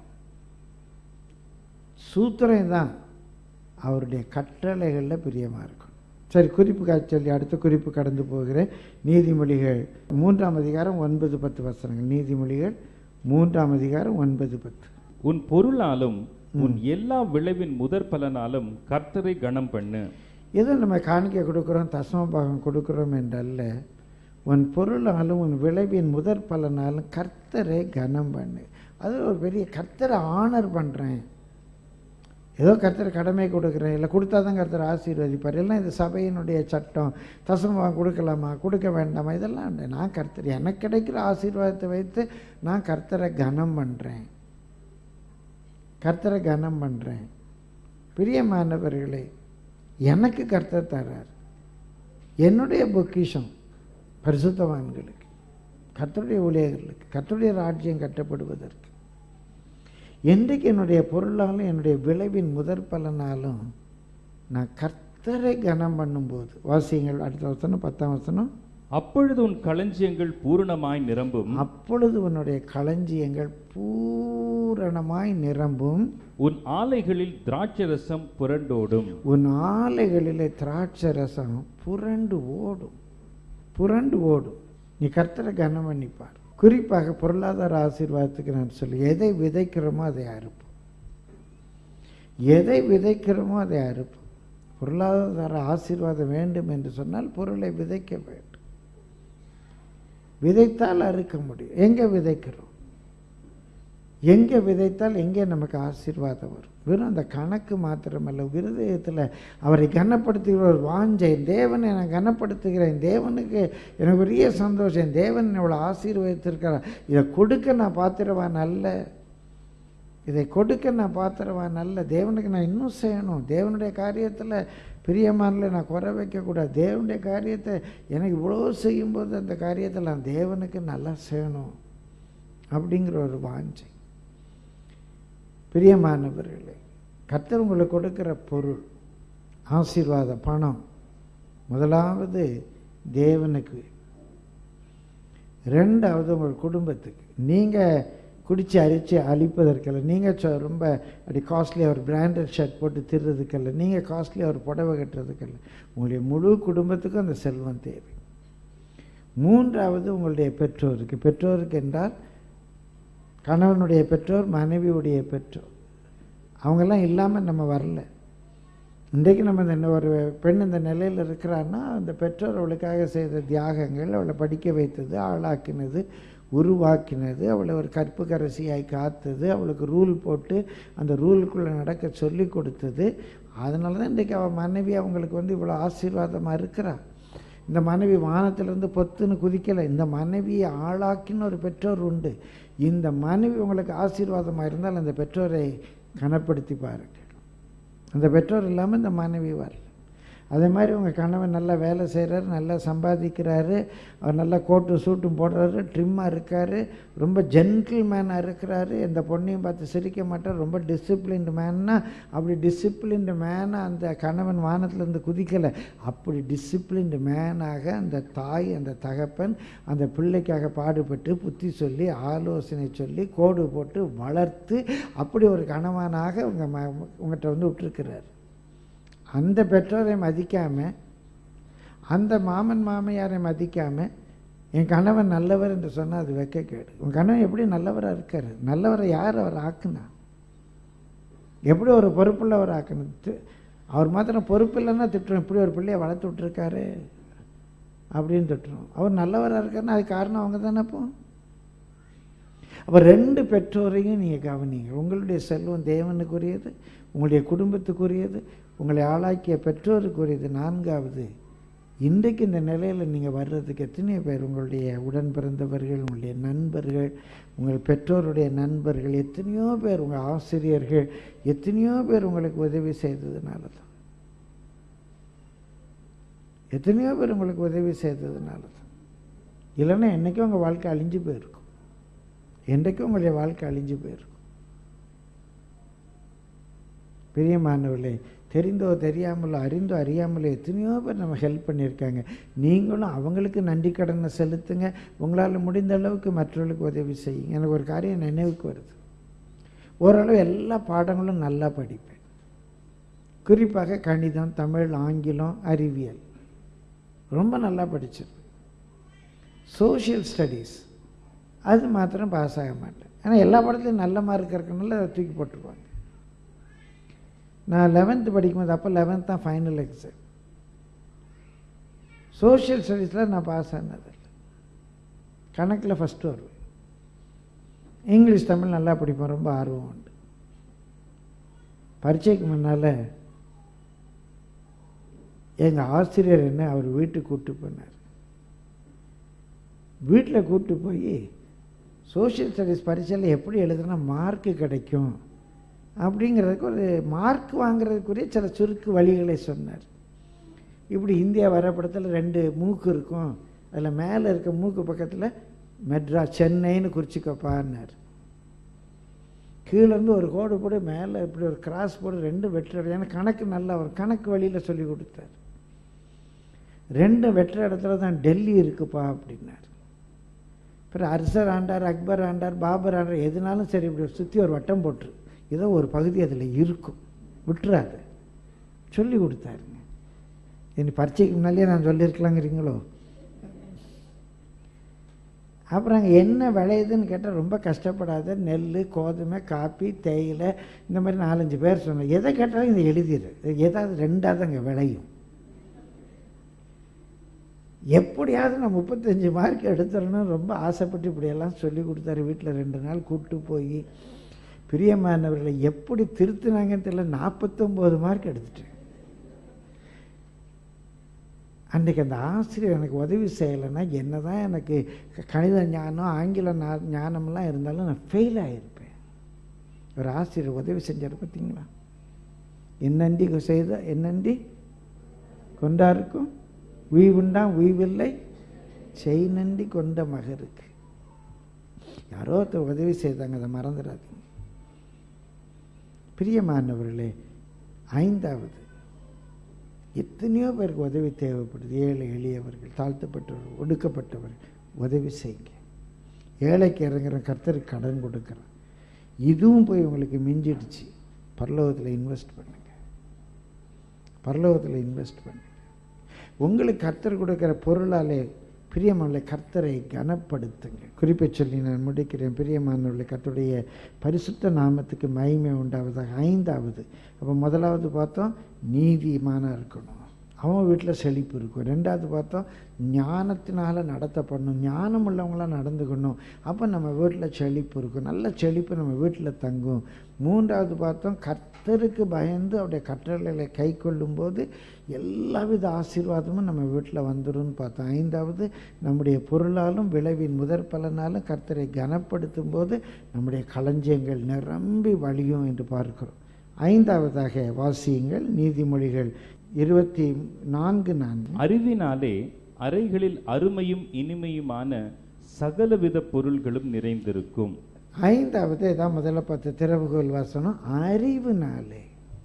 சூத்திரம் தான் அவருடைய கட்டளைகளில் பிரியமாக இருக்கும் சரி குறிப்பு கா- சொல்லி அடுத்த குறிப்பு கடந்து போகிறேன் நீதிமொழிகள் மூன்றாம் அதிகாரம் ஒன்பது பத்து வசனங்கள் நீதிமொழிகள் மூன்றாம் அதிகாரம் ஒன்பது பத்து உன் பொருளாலும் உன் எல்லா விளைவின் முதற் பலனாலும் கர்த்தரை கனம் பண்ணு ஏதோ நம்ம காணிக்கை கொடுக்குறோம் தசம பாகம் கொடுக்குறோம் என்றல்ல உன் பொருளாலும் உன் விளைவின் முதற் பலனாலும் கர்த்தரை கனம் பண்ணு அது ஒரு பெரிய கர்த்தரை ஆனர் பண்ணுறேன் ஏதோ கர்த்தர் கடமை கொடுக்குறேன் இல்லை கொடுத்தா தான் கர்த்தர் ஆசீர்வதிப்பார் எல்லாம் இது சபையினுடைய சட்டம் தசமா கொடுக்கலாமா கொடுக்க வேண்டாமா இதெல்லாம் இல்லை நான் கர்த்தர் எனக்கு கிடைக்கிற ஆசீர்வாதத்தை வைத்து நான் கர்த்தரை கனம் பண்ணுறேன் கர்த்தரை கனம் பண்ணுறேன் பிரியமானவர்களே எனக்கு கர்த்தர் தர்றார் என்னுடைய பொக்கிஷம் பரிசுத்தவான்களுக்கு கர்த்தருடைய ஊழியர்களுக்கு கர்த்தருடைய ராஜ்யம் கட்டப்படுவதற்கு என்றைக்கு என்னுடைய பொருளாலும் என்னுடைய விளைவின் முதற் பலனாலும் நான் கர்த்தரை கனம் பண்ணும்போது வாசியங்கள் அடுத்த வசனம் பத்தாம் வசனம் அப்பொழுது உன் களஞ்சியங்கள் பூரணமாய் நிரம்பும் அப்பொழுது உன்னுடைய களஞ்சியங்கள் பூரணமாய் நிரம்பும் உன் ஆலைகளில் திராட்சரசம் புரண்டோடும் உன் ஆலைகளிலே திராட்சை ரசம் புரண்டு ஓடும் புரண்டு ஓடும் நீ கர்த்தரை கனம் பண்ணிப்பார் குறிப்பாக பொருளாதார ஆசீர்வாதத்துக்கு நான் சொல்லி எதை விதைக்கிறோமோ அதை அறுப்போம் எதை விதைக்கிறோமோ அதை அறுப்போம் பொருளாதார ஆசீர்வாதம் வேண்டும் என்று சொன்னால் பொருளை விதைக்க வேண்டும் விதைத்தால் அறுக்க முடியும் எங்கே விதைக்கிறோம் எங்கே விதைத்தால் எங்கே நமக்கு ஆசீர்வாதம் வரும் வெறும் அந்த கணக்கு மாத்திரமல்ல இருதயத்தில் அவரை கனப்படுத்துகிற ஒரு வாஞ்சை தேவனை நான் கனப்படுத்துகிறேன் தேவனுக்கு எனக்கு பெரிய சந்தோஷம் தேவன் இவ்வளோ ஆசீர்வதித்திருக்கிறார் இதை கொடுக்க நான் பாத்திரவான் அல்ல இதை கொடுக்க நான் பாத்திரவான் அல்ல தேவனுக்கு நான் இன்னும் செய்யணும் தேவனுடைய காரியத்தில் பிரியமானல நான் குறை வைக்கக்கூடாது தேவனுடைய காரியத்தை எனக்கு இவ்வளோ செய்யும்போது அந்த காரியத்தில் நான் தேவனுக்கு நல்லா செய்யணும் அப்படிங்கிற ஒரு வாஞ்சை பிரியமானவர்களே கர்த்தர் உங்களுக்கு கொடுக்கிற பொருள் ஆசீர்வாத பணம் முதலாவது தேவனுக்கு ரெண்டாவது உங்கள் குடும்பத்துக்கு நீங்கள் குடிச்சு அரிச்சு அழிப்பதற்கல்ல நீங்கள் ரொம்ப அப்படி காஸ்ட்லியாக ஒரு பிராண்டட் ஷர்ட் போட்டு திருறதுக்கல்ல நீங்கள் காஸ்ட்லியாக ஒரு புடவை கட்டுறதுக்கல்ல உங்களுடைய முழு குடும்பத்துக்கும் அந்த செல்வம் தேவை மூன்றாவது உங்களுடைய பெற்றோருக்கு பெற்றோருக்கு என்றால் கணவனுடைய பெற்றோர் மனைவியுடைய பெற்றோர் அவங்கெல்லாம் இல்லாமல் நம்ம வரல இன்றைக்கு நம்ம இந்த ஒரு பெண் இந்த நிலையில் இருக்கிறான்னா அந்த பெற்றோர் அவளுக்காக செய்த தியாகங்கள் அவளை படிக்க வைத்தது ஆளாக்கினது உருவாக்கினது அவளை ஒரு கற்பு கரசியாய் காத்தது அவளுக்கு ரூல் போட்டு அந்த ரூலுக்குள்ளே நடக்க சொல்லி கொடுத்தது அதனால தான் இன்றைக்கி அவள் மனைவி அவங்களுக்கு வந்து இவ்வளோ ஆசீர்வாதமாக இருக்கிறா இந்த மனைவி வானத்திலிருந்து பொத்துன்னு குதிக்கலை இந்த மனைவியை ஆளாக்கின்னு ஒரு பெற்றோர் உண்டு இந்த மனைவி உங்களுக்கு ஆசீர்வாதமாக இருந்தால் அந்த பெற்றோரை கனப்படுத்தி பாருங்கள் அந்த பெற்றோர் இல்லாமல் இந்த மனைவி வரல அதே மாதிரி உங்கள் கணவன் நல்லா வேலை செய்கிறாரு நல்லா சம்பாதிக்கிறாரு அவர் நல்லா கோட்டு சூட்டும் போடுறாரு ட்ரிம்மாக இருக்கார் ரொம்ப ஜென்டில் மேனாக இருக்கிறாரு எந்த பொண்ணையும் பார்த்து சிரிக்க மாட்டார் ரொம்ப டிசிப்ளின்டு மேன்னா அப்படி டிசிப்ளின்டு மேனாக அந்த கணவன் வானத்திலேருந்து குதிக்கலை அப்படி டிசிப்ளின்டு மேனாக அந்த தாய் அந்த தகப்பன் அந்த பிள்ளைக்காக பாடுபட்டு புத்தி சொல்லி ஆலோசனை சொல்லி கோடு போட்டு வளர்த்து அப்படி ஒரு கணவனாக உங்கள் ம உங்கள்கிட்ட வந்து விட்டுருக்கிறார் அந்த பெற்றோரை மதிக்காமல் அந்த மாமன் மாமையாரை மதிக்காமல் என் கணவன் நல்லவர் என்று சொன்னால் அது வைக்க கேடு உன் கணவன் எப்படி நல்லவராக இருக்கார் நல்லவரை யார் அவர் ஆக்குனா எப்படி ஒரு பொறுப்புள்ளவர் ஆக்கணும் தி- அவர் மாத்திரம் பொறுப்பு இல்லைன்னா திட்டுறோம் இப்படி ஒரு பிள்ளையை வளர்த்து விட்ருக்காரு அப்படின்னு திட்டுறோம் அவர் நல்லவராக இருக்காருன்னா அது காரணம் அவங்க தானே அப்போ அப்போ ரெண்டு பெற்றோரையும் நீங்கள் கவனிங்க உங்களுடைய செல்வம் தேவனுக்குரியது உங்களுடைய குடும்பத்துக்குரியது உங்களை ஆளாக்கிய பெற்றோருக்குரியது நான்காவது இன்றைக்கு இந்த நிலையில் நீங்கள் வர்றதுக்கு எத்தனையோ பேர் உங்களுடைய உடன் பிறந்தவர்கள் உங்களுடைய நண்பர்கள் உங்கள் பெற்றோருடைய நண்பர்கள் எத்தனையோ பேர் உங்கள் ஆசிரியர்கள் எத்தனையோ பேர் உங்களுக்கு உதவி செய்ததுனால தான் எத்தனையோ பேர் உங்களுக்கு உதவி செய்ததுனால தான் இல்லைன்னா என்றைக்கும் உங்கள் வாழ்க்கை அழிஞ்சு போயிருக்கும் என்றைக்கும் உங்களுடைய வாழ்க்கை அழிஞ்சு போயிருக்கும் பிரியமானவர்களே தெரிந்தோ தெரியாமலோ அறிந்தோ அறியாமலோ எத்தனையோ பேர் நம்ம ஹெல்ப் பண்ணியிருக்காங்க நீங்களும் அவங்களுக்கு நன்றி கடனை செலுத்துங்க உங்களால் முடிந்த அளவுக்கு மற்றவர்களுக்கு உதவி செய்யுங்க எனக்கு ஒரு காரியம் நினைவுக்கு வருது ஓரளவு எல்லா பாடங்களும் நல்லா படிப்பேன் குறிப்பாக கணிதம் தமிழ் ஆங்கிலம் அறிவியல் ரொம்ப நல்லா படிச்சிருப்பேன் சோஷியல் ஸ்டடீஸ் அது மாத்திரம் பாஸ் ஆக மாட்டேன் ஆனால் எல்லா படத்துலையும் நல்ல மார்க் இருக்கனால அதை தூக்கி போட்டுருவாங்க நான் லெவன்த்து படிக்கும்போது அப்போ லெவன்த் தான் ஃபைனல் எக்ஸாம் சோஷியல் ஸ்டடீஸில் நான் பாஸ் ஆனதில்லை கணக்கில் ஃபஸ்ட்டு வருவேன் இங்கிலீஷ் தமிழ் நல்லா படிப்பேன் ரொம்ப ஆர்வம் உண்டு பரீட்சைக்கு முன்னால் எங்கள் ஆசிரியர் என்ன அவர் வீட்டுக்கு கூப்பிட்டு போனார் வீட்டில் கூப்பிட்டு போய் சோஷியல் ஸ்டடீஸ் பரீட்சையில் எப்படி எழுதுனா மார்க்கு கிடைக்கும் அப்படிங்கிறதுக்கு ஒரு மார்க் வாங்குறதுக்குரிய சில சுருக்கு வழிகளை சொன்னார் இப்படி இந்தியா வரைபடத்தில் ரெண்டு மூக்கு இருக்கும் அதில் மேலே இருக்க மூக்கு பக்கத்தில் மெட்ராஸ் சென்னைன்னு குறிச்சிக்கப்பான்னார் கீழேருந்து ஒரு கோடு போடு மேலே இப்படி ஒரு கிராஸ் போடு ரெண்டு வெற்ற ஏன்னா கணக்கு நல்லா ஒரு கணக்கு வழியில் சொல்லி கொடுத்தார் ரெண்டு வெற்ற இடத்துல தான் டெல்லி இருக்குப்பா அப்படின்னார் அப்புறம் அர்சர் ஆண்டார் அக்பர் ஆண்டார் பாபர் ஆண்டார் எதுனாலும் சரி இப்படி சுற்றி ஒரு வட்டம் போட்டுரு ஏதோ ஒரு பகுதி அதில் இருக்கும் விட்டுறாது சொல்லி கொடுத்தாருங்க இனி பரீட்சைக்கு முன்னாலே நான் சொல்லியிருக்கலாங்கிறீங்களோ அப்புறம் அங்கே என்ன விளையுதுன்னு கேட்டால் ரொம்ப கஷ்டப்படாத நெல் கோதுமை காப்பி தேயிலை இந்த மாதிரி நாலஞ்சு பேர் சொன்னேன் எதை கேட்டாலும் இதை எழுதிடு ஏதாவது ரெண்டாவது அங்கே விளையும் எப்படியாவது நான் முப்பத்தஞ்சு மார்க் எடுத்துடணும் ரொம்ப ஆசைப்பட்டு இப்படியெல்லாம் சொல்லி கொடுத்தாரு வீட்டில் ரெண்டு நாள் கூப்பிட்டு போய் பிரியமானவர்களை எப்படி திருத்தினாங்கன்னு தெரியல நாற்பத்தொம்போது மார்க் எடுத்துட்டேன் அன்றைக்கி அந்த ஆசிரியர் எனக்கு உதவி செய்யலைன்னா என்ன தான் எனக்கு க- கணித ஞானம் ஆங்கில ஞா- ஞானம்லாம் இருந்தாலும் நான் ஃபெயில் ஆகியிருப்பேன் ஒரு ஆசிரியர் உதவி செஞ்சார் பார்த்தீங்களா என்னண்டி செய்த என்னண்டி கொண்டாருக்கும் உய்வுண்டாம் உய்வில்லை செய் நன்றி கொண்ட மகருக்கு யாரோ ஒருத்தர் உதவி செய்தாங்க அதை மறந்துடாதீங்க பிரியமானவர்களே ஐந்தாவது எத்தனையோ பேருக்கு உதவி தேவைப்படுது ஏழை எளியவர்கள் தாழ்த்தப்பட்டவர்கள் ஒடுக்கப்பட்டவர்கள் உதவி செய்யுங்க ஏழைக்கு இறங்குற கர்த்தருக்கு கடன் கொடுக்குறேன் இதுவும் போய் உங்களுக்கு மிஞ்சிடுச்சு பரலோகத்தில் இன்வெஸ்ட் பண்ணுங்க பரலோகத்தில் இன்வெஸ்ட் பண்ணுங்க உங்களுக்கு கர்த்தர் கொடுக்குற பொருளாலே பிரியமான கர்த்தரை கனப்படுத்துங்க குறிப்பை சொல்லி நான் முடிக்கிறேன் பிரியமானவர்களை கர்த்தருடைய பரிசுத்த நாமத்துக்கு மகிமை உண்டாவதாக ஐந்தாவது அப்போ முதலாவது பார்த்தோம் நீதிமானாக இருக்கணும் அவன் வீட்டில் செழிப்பு இருக்கும் ரெண்டாவது பார்த்தோம் ஞானத்தினால நடத்தப்படணும் ஞானம் உள்ளவங்களாம் நடந்துக்கணும் அப்போ நம்ம வீட்டில் செழிப்பு இருக்கும் நல்ல செழிப்பு நம்ம வீட்டில் தங்கும் மூன்றாவது பார்த்தோம் கர்த்தருக்கு பயந்து அவருடைய கட்டளைகளை கை கொள்ளும்போது எல்லாவித ஆசீர்வாதமும் நம்ம வீட்டில் வந்துரும்னு பார்த்தோம் ஐந்தாவது நம்முடைய பொருளாலும் விளைவின் முதற் பலனாலும் கர்த்தரை கனப்படுத்தும் போது நம்முடைய களஞ்சியங்கள் நிரம்பி வழியும் என்று பார்க்கிறோம் ஐந்தாவதாக வாசியுங்கள் நீதிமொழிகள் இருபத்தி நான்கு நான்கு அறிவினாலே அறைகளில் அருமையும் இனிமையுமான சகலவித பொருள்களும் நிறைந்திருக்கும் ஐந்தாவது இதான் முதல்ல பார்த்த திறவுகோல் வாசனம் அறிவுனாலே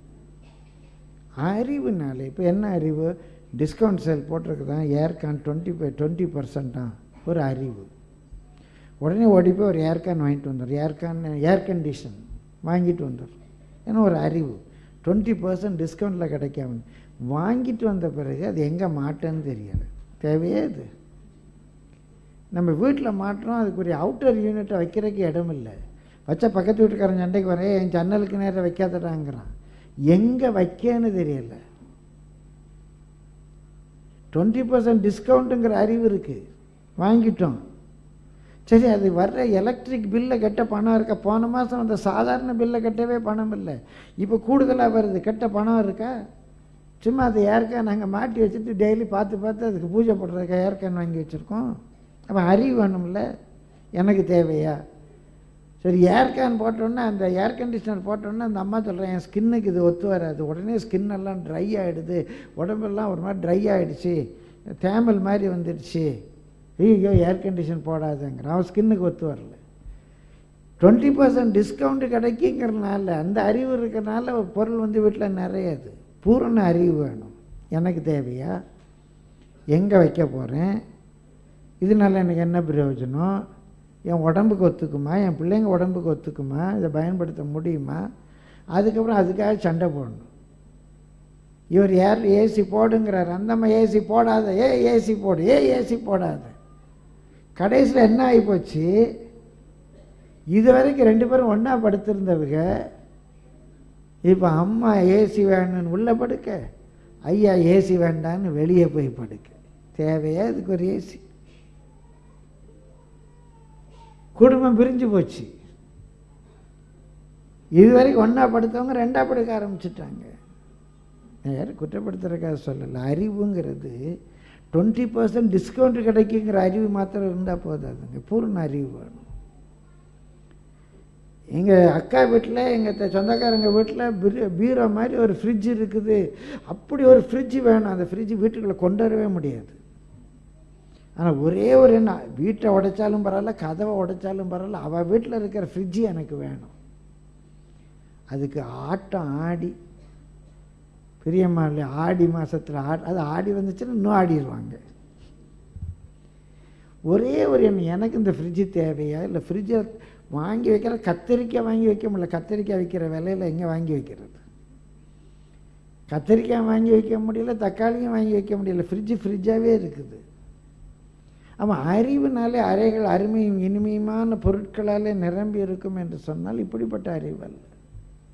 அறிவுனாலே இப்போ என்ன அறிவு டிஸ்கவுண்ட் சேல் போட்டிருக்குதான் ஏர்கான் டுவெண்ட்டி ஃபைவ் டுவெண்ட்டி பர்சன்டா ஒரு அறிவு உடனே ஓடி போய் ஒரு ஏர்கான் வாங்கிட்டு வந்தார் ஏர்கான் ஏர் கண்டிஷன் வாங்கிட்டு வந்தார் ஏன்னா ஒரு அறிவு டுவெண்ட்டி பர்சன்ட் டிஸ்கவுண்ட்டில் கிடைக்காம வாங்கிட்டு வந்த பிறகு அது எங்கே மாட்டேன்னு தெரியலை தேவையே இது நம்ம வீட்டில் மாட்டுறோம் அதுக்குரிய அவுட்டர் யூனிட்டை வைக்கிறதுக்கு இடம் இல்லை வச்சா பக்கத்து வீட்டுக்காரன் சண்டைக்கு வரேன் என் ஜன்னலுக்கு நேரம் வைக்காதடாங்கிறான் எங்கே வைக்கன்னு தெரியல டுவெண்ட்டி பர்சன்ட் டிஸ்கவுண்ட்டுங்கிற அறிவு இருக்குது வாங்கிட்டோம் சரி அது வர்ற எலக்ட்ரிக் பில்லை கட்ட பணம் இருக்கா போன மாதம் அந்த சாதாரண பில்லை கட்டவே பணம் இல்லை இப்போ கூடுதலாக வருது கட்ட பணம் இருக்கா சும்மா அது ஏர்கேன் நாங்கள் மாட்டி வச்சுட்டு டெய்லி பார்த்து பார்த்து அதுக்கு பூஜை போடுறதுக்கு ஏர்கேன் வாங்கி வச்சுருக்கோம் அப்போ அறிவு வேணும்ல எனக்கு தேவையா சரி ஏர்கேன் போட்டோன்னே அந்த ஏர் கண்டிஷனர் போட்டோன்னே அந்த அம்மா சொல்கிறேன் என் ஸ்கின்னுக்கு இது ஒத்து வராது உடனே ஸ்கின் எல்லாம் ட்ரை ஆகிடுது உடம்பெல்லாம் ஒரு மாதிரி ட்ரை ஆகிடுச்சு தேமல் மாதிரி வந்துடுச்சு ஐயோ ஏர் கண்டிஷன் போடாதுங்கிற அவன் ஸ்கின்னுக்கு ஒத்து வரல டுவெண்ட்டி பர்சன்ட் டிஸ்கவுண்ட் கிடைக்குங்கிறனால அந்த அறிவு இருக்கிறனால ஒரு பொருள் வந்து வீட்டில் நிறையாது பூரண அறிவு வேணும் எனக்கு தேவையா எங்கே வைக்க போகிறேன் இதனால எனக்கு என்ன பிரயோஜனம் என் உடம்புக்கு ஒத்துக்குமா என் பிள்ளைங்க உடம்புக்கு ஒத்துக்குமா இதை பயன்படுத்த முடியுமா அதுக்கப்புறம் அதுக்காக சண்டை போடணும் இவர் யார் ஏசி போடுங்கிறார் அந்தம்மா ஏசி போடாத ஏ ஏசி போடு ஏ ஏசி போடாத கடைசியில் என்ன ஆகிப்போச்சு இது வரைக்கும் ரெண்டு பேரும் ஒன்றா படுத்திருந்தவங்க இப்போ அம்மா ஏசி வேணும்னு உள்ளே படுக்க ஐயா ஏசி வேண்டான்னு வெளியே போய் படுக்க தேவையா இதுக்கு ஒரு ஏசி குடும்பம் பிரிஞ்சு போச்சு இது வரைக்கும் ஒன்றா படுத்தவங்க ரெண்டா படுக்க ஆரம்பிச்சிட்டாங்க நான் யாரும் குற்றப்படுத்துறதுக்காக சொல்லலை அறிவுங்கிறது டுவெண்ட்டி பர்சன்ட் டிஸ்கவுண்ட் கிடைக்குங்கிற அறிவு மாத்திரம் இருந்தால் போதாதுங்க பூர்ண அறிவு வேணும் எங்கள் அக்கா வீட்டில் எங்கள் சொந்தக்காரங்க வீட்டில் பீரோ மாதிரி ஒரு ஃப்ரிட்ஜ் இருக்குது அப்படி ஒரு ஃப்ரிட்ஜ் வேணும் அந்த ஃப்ரிட்ஜ் வீட்டுக்குள்ளே கொண்டு வரவே முடியாது ஆனால் ஒரே ஒரு என்ன வீட்டை உடைச்சாலும் பரவாயில்ல கதவை உடைச்சாலும் பரவாயில்ல அவள் வீட்டில் இருக்கிற ஃப்ரிட்ஜு எனக்கு வேணும் அதுக்கு ஆட்டம் ஆடி பிரியமா இல்லையா ஆடி மாதத்தில் ஆ அது ஆடி வந்துச்சுன்னா இன்னும் ஆடிடுவாங்க ஒரே ஒரு எண்ணம் எனக்கு இந்த ஃப்ரிட்ஜு தேவையா இல்லை ஃப்ரிட்ஜை வாங்கி வைக்கிற கத்திரிக்காய் வாங்கி வைக்க முடியல கத்திரிக்காய் வைக்கிற விலையில் எங்கே வாங்கி வைக்கிறது கத்திரிக்காய் வாங்கி வைக்க முடியல தக்காளியும் வாங்கி வைக்க முடியல ஃப்ரிட்ஜு ஃப்ரிட்ஜாகவே இருக்குது ஆமாம் அறிவுனாலே அறைகள் அருமையும் இனிமையுமான பொருட்களாலே நிரம்பி இருக்கும் என்று சொன்னால் இப்படிப்பட்ட அறிவு அல்ல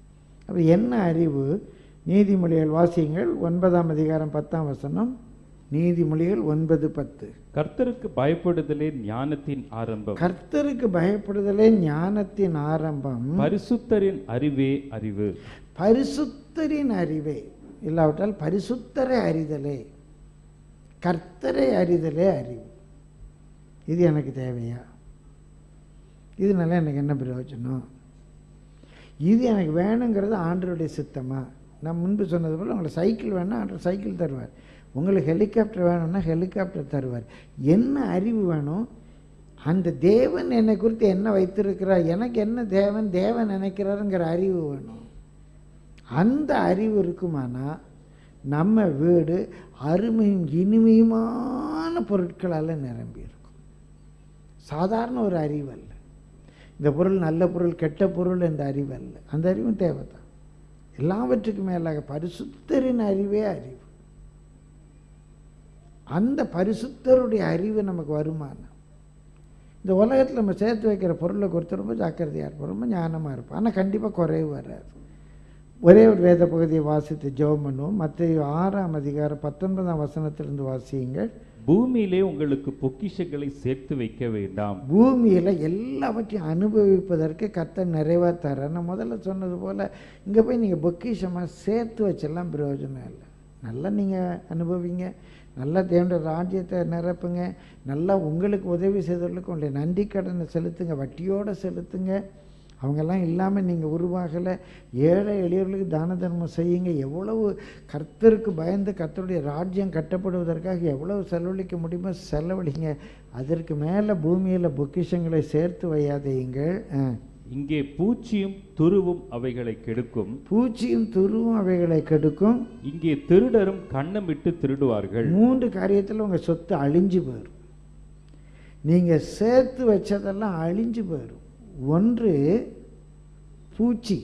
அப்போ என்ன அறிவு நீதிமொழிகள் வாசியங்கள் ஒன்பதாம் அதிகாரம் பத்தாம் வசனம் நீதிமொழிகள் ஒன்பது பத்து கர்த்தருக்கு பயப்படுதலே ஞானத்தின் ஆரம்பம் கர்த்தருக்கு பயப்படுதலே ஞானத்தின் ஆரம்பம் பரிசுத்தரின் அறிவே அறிவு பரிசுத்தரின் அறிவே இல்லாவிட்டால் பரிசுத்தரை அறிதலே கர்த்தரை அறிதலே அறிவு இது எனக்கு தேவையா இதனால எனக்கு என்ன பிரயோஜனம் இது எனக்கு வேணுங்கிறது ஆண்டருடைய சித்தமா நான் முன்பு சொன்னது போல் உங்களுக்கு சைக்கிள் வேணால் ஆண்டர் சைக்கிள் தருவார் உங்களுக்கு ஹெலிகாப்டர் வேணும்னா ஹெலிகாப்டர் தருவார் என்ன அறிவு வேணும் அந்த தேவன் என்னை குறித்து என்ன வைத்திருக்கிறார் எனக்கு என்ன தேவன் தேவன் நினைக்கிறாருங்கிற அறிவு வேணும் அந்த அறிவு இருக்குமானா நம்ம வீடு அருமையும் இனிமையுமான பொருட்களால் நிரம்பி இருக்கும் சாதாரண ஒரு அறிவு அல்ல இந்த பொருள் நல்ல பொருள் கெட்ட பொருள் என்ற அறிவு அல்ல அந்த அறிவும் தேவைதான் எல்லாவற்றுக்கும் மேலாக பரிசுத்தரின் அறிவே அறிவு அந்த பரிசுத்தருடைய அறிவு நமக்கு வருமானம் இந்த உலகத்தில் நம்ம சேர்த்து வைக்கிற பொருளை குறித்து ரொம்ப ஜாக்கிரதையாக இருப்போம் ரொம்ப ஞானமாக இருப்போம் ஆனால் கண்டிப்பாக குறைவு வராது ஒரே ஒரு வேத பகுதியை வாசித்து ஜெபம் பண்ணுவோம் மற்ற ஆறாம் அதிகாரம் பத்தொன்பதாம் வசனத்திலிருந்து வாசியுங்கள் பூமியிலே உங்களுக்கு பொக்கிஷங்களை சேர்த்து வைக்க வேண்டாம் பூமியில் எல்லாவற்றையும் அனுபவிப்பதற்கு கர்த்தர் நிறைவாக தர நான் முதல்ல சொன்னது போல் இங்கே போய் நீங்கள் பொக்கிஷமாக சேர்த்து வச்செல்லாம் பிரயோஜனம் இல்லை நல்லா நீங்கள் அனுபவிங்க நல்லா தேவனுடைய ராஜ்யத்தை நிரப்புங்க நல்லா உங்களுக்கு உதவி செய்தவர்களுக்கு உங்களுடைய நன்றி கடனை செலுத்துங்க வட்டியோடு செலுத்துங்க அவங்கெல்லாம் இல்லாமல் நீங்கள் உருவாகலை ஏழை எளியவர்களுக்கு தான தர்மம் செய்யுங்க எவ்வளவு கர்த்தருக்கு பயந்து கர்த்தருடைய ராஜ்யம் கட்டப்படுவதற்காக எவ்வளவு செலவழிக்க முடியுமோ செலவழிங்க அதற்கு மேலே பூமியில் பொக்கிஷங்களை சேர்த்து வையாதீங்கள் ஆ. இங்கே பூச்சியும் துருவும் அவைகளை கெடுக்கும் பூச்சியும் துருவும் அவைகளை கெடுக்கும் இங்கே திருடரும் கண்ணமிட்டு திருடுவார்கள் மூன்று காரியத்தில் உங்கள் சொத்து அழிஞ்சு போயிடும் நீங்கள் சேர்த்து வச்சதெல்லாம் அழிஞ்சு போயிடும் ஒன்று பூச்சி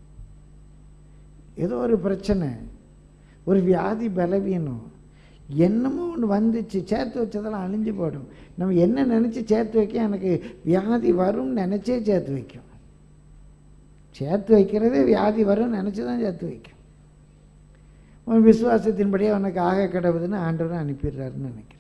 ஏதோ ஒரு பிரச்சனை ஒரு வியாதி பலவீனம் என்னமோ ஒன்று வந்துச்சு சேர்த்து வச்சதெல்லாம் அழிஞ்சு போயிடும் நம்ம என்ன நினச்சி சேர்த்து வைக்க எனக்கு வியாதி வரும்னு நினச்சே சேர்த்து வைக்கும் சேர்த்து வைக்கிறதே வியாதி வரும்னு நினச்சி தான் சேர்த்து வைக்கும் உன் விசுவாசத்தின்படியே உனக்கு ஆக கிடவுதுன்னு ஆண்டவரும் அனுப்பிடுறாருன்னு நினைக்கிறேன்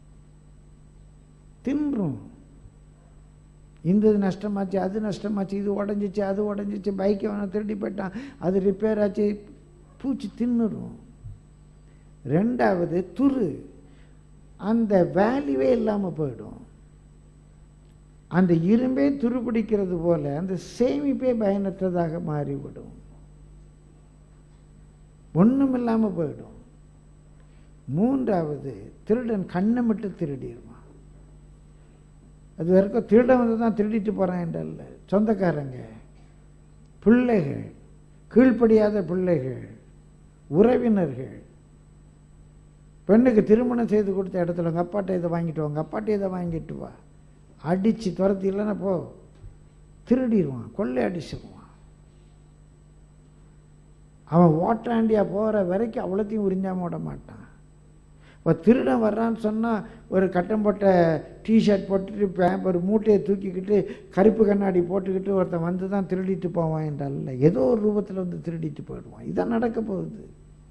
தின்றும் இந்த இது நஷ்டமாச்சு அது நஷ்டமாச்சு இது உடஞ்சிச்சு அது உடஞ்சிச்சு பைக்கை அவனை திருடி போயிட்டான் அது ரிப்பேர் ஆச்சு பூச்சி தின்னுடும் ரெண்டாவது துரு அந்த வேல்யூவே இல்லாமல் போயிடும் அந்த இரும்பே துருப்பிடிக்கிறது போல அந்த சேமிப்பே பயனற்றதாக மாறிவிடும் ஒன்றும் இல்லாமல் போயிடும் மூன்றாவது திருடன் கண்ணை மட்டும் திருடிடுவான் அது வரைக்கும் திருடன் வந்து தான் திருடிட்டு போகிறான் என்றல்ல சொந்தக்காரங்க பிள்ளைகள் கீழ்ப்படியாத பிள்ளைகள் உறவினர்கள் பெண்ணுக்கு திருமணம் செய்து கொடுத்த இடத்துல உங்கள் அப்பாட்ட இதை வாங்கிட்டு வா உங்கள் அப்பாட்ட இதை வாங்கிட்டு வா அடித்து துரத்தி இல்லைன்னா போ திருடிடுவான் கொள்ளை அடிச்சிடுவான் அவன் ஓட்டாண்டியாக போகிற வரைக்கும் அவ்வளோத்தையும் உறிஞ்சாம விட மாட்டான் இப்போ திருடன் வர்றான்னு சொன்னால் ஒரு கட்டம் போட்ட டிஷர்ட் போட்டுட்டு பே- ஒரு மூட்டையை தூக்கிக்கிட்டு கருப்பு கண்ணாடி போட்டுக்கிட்டு ஒருத்தன் வந்து தான் திருடிட்டு போவான் என்றல்ல ஏதோ ஒரு ரூபத்தில் வந்து திருடிட்டு போயிடுவான் இதான் நடக்க போகுது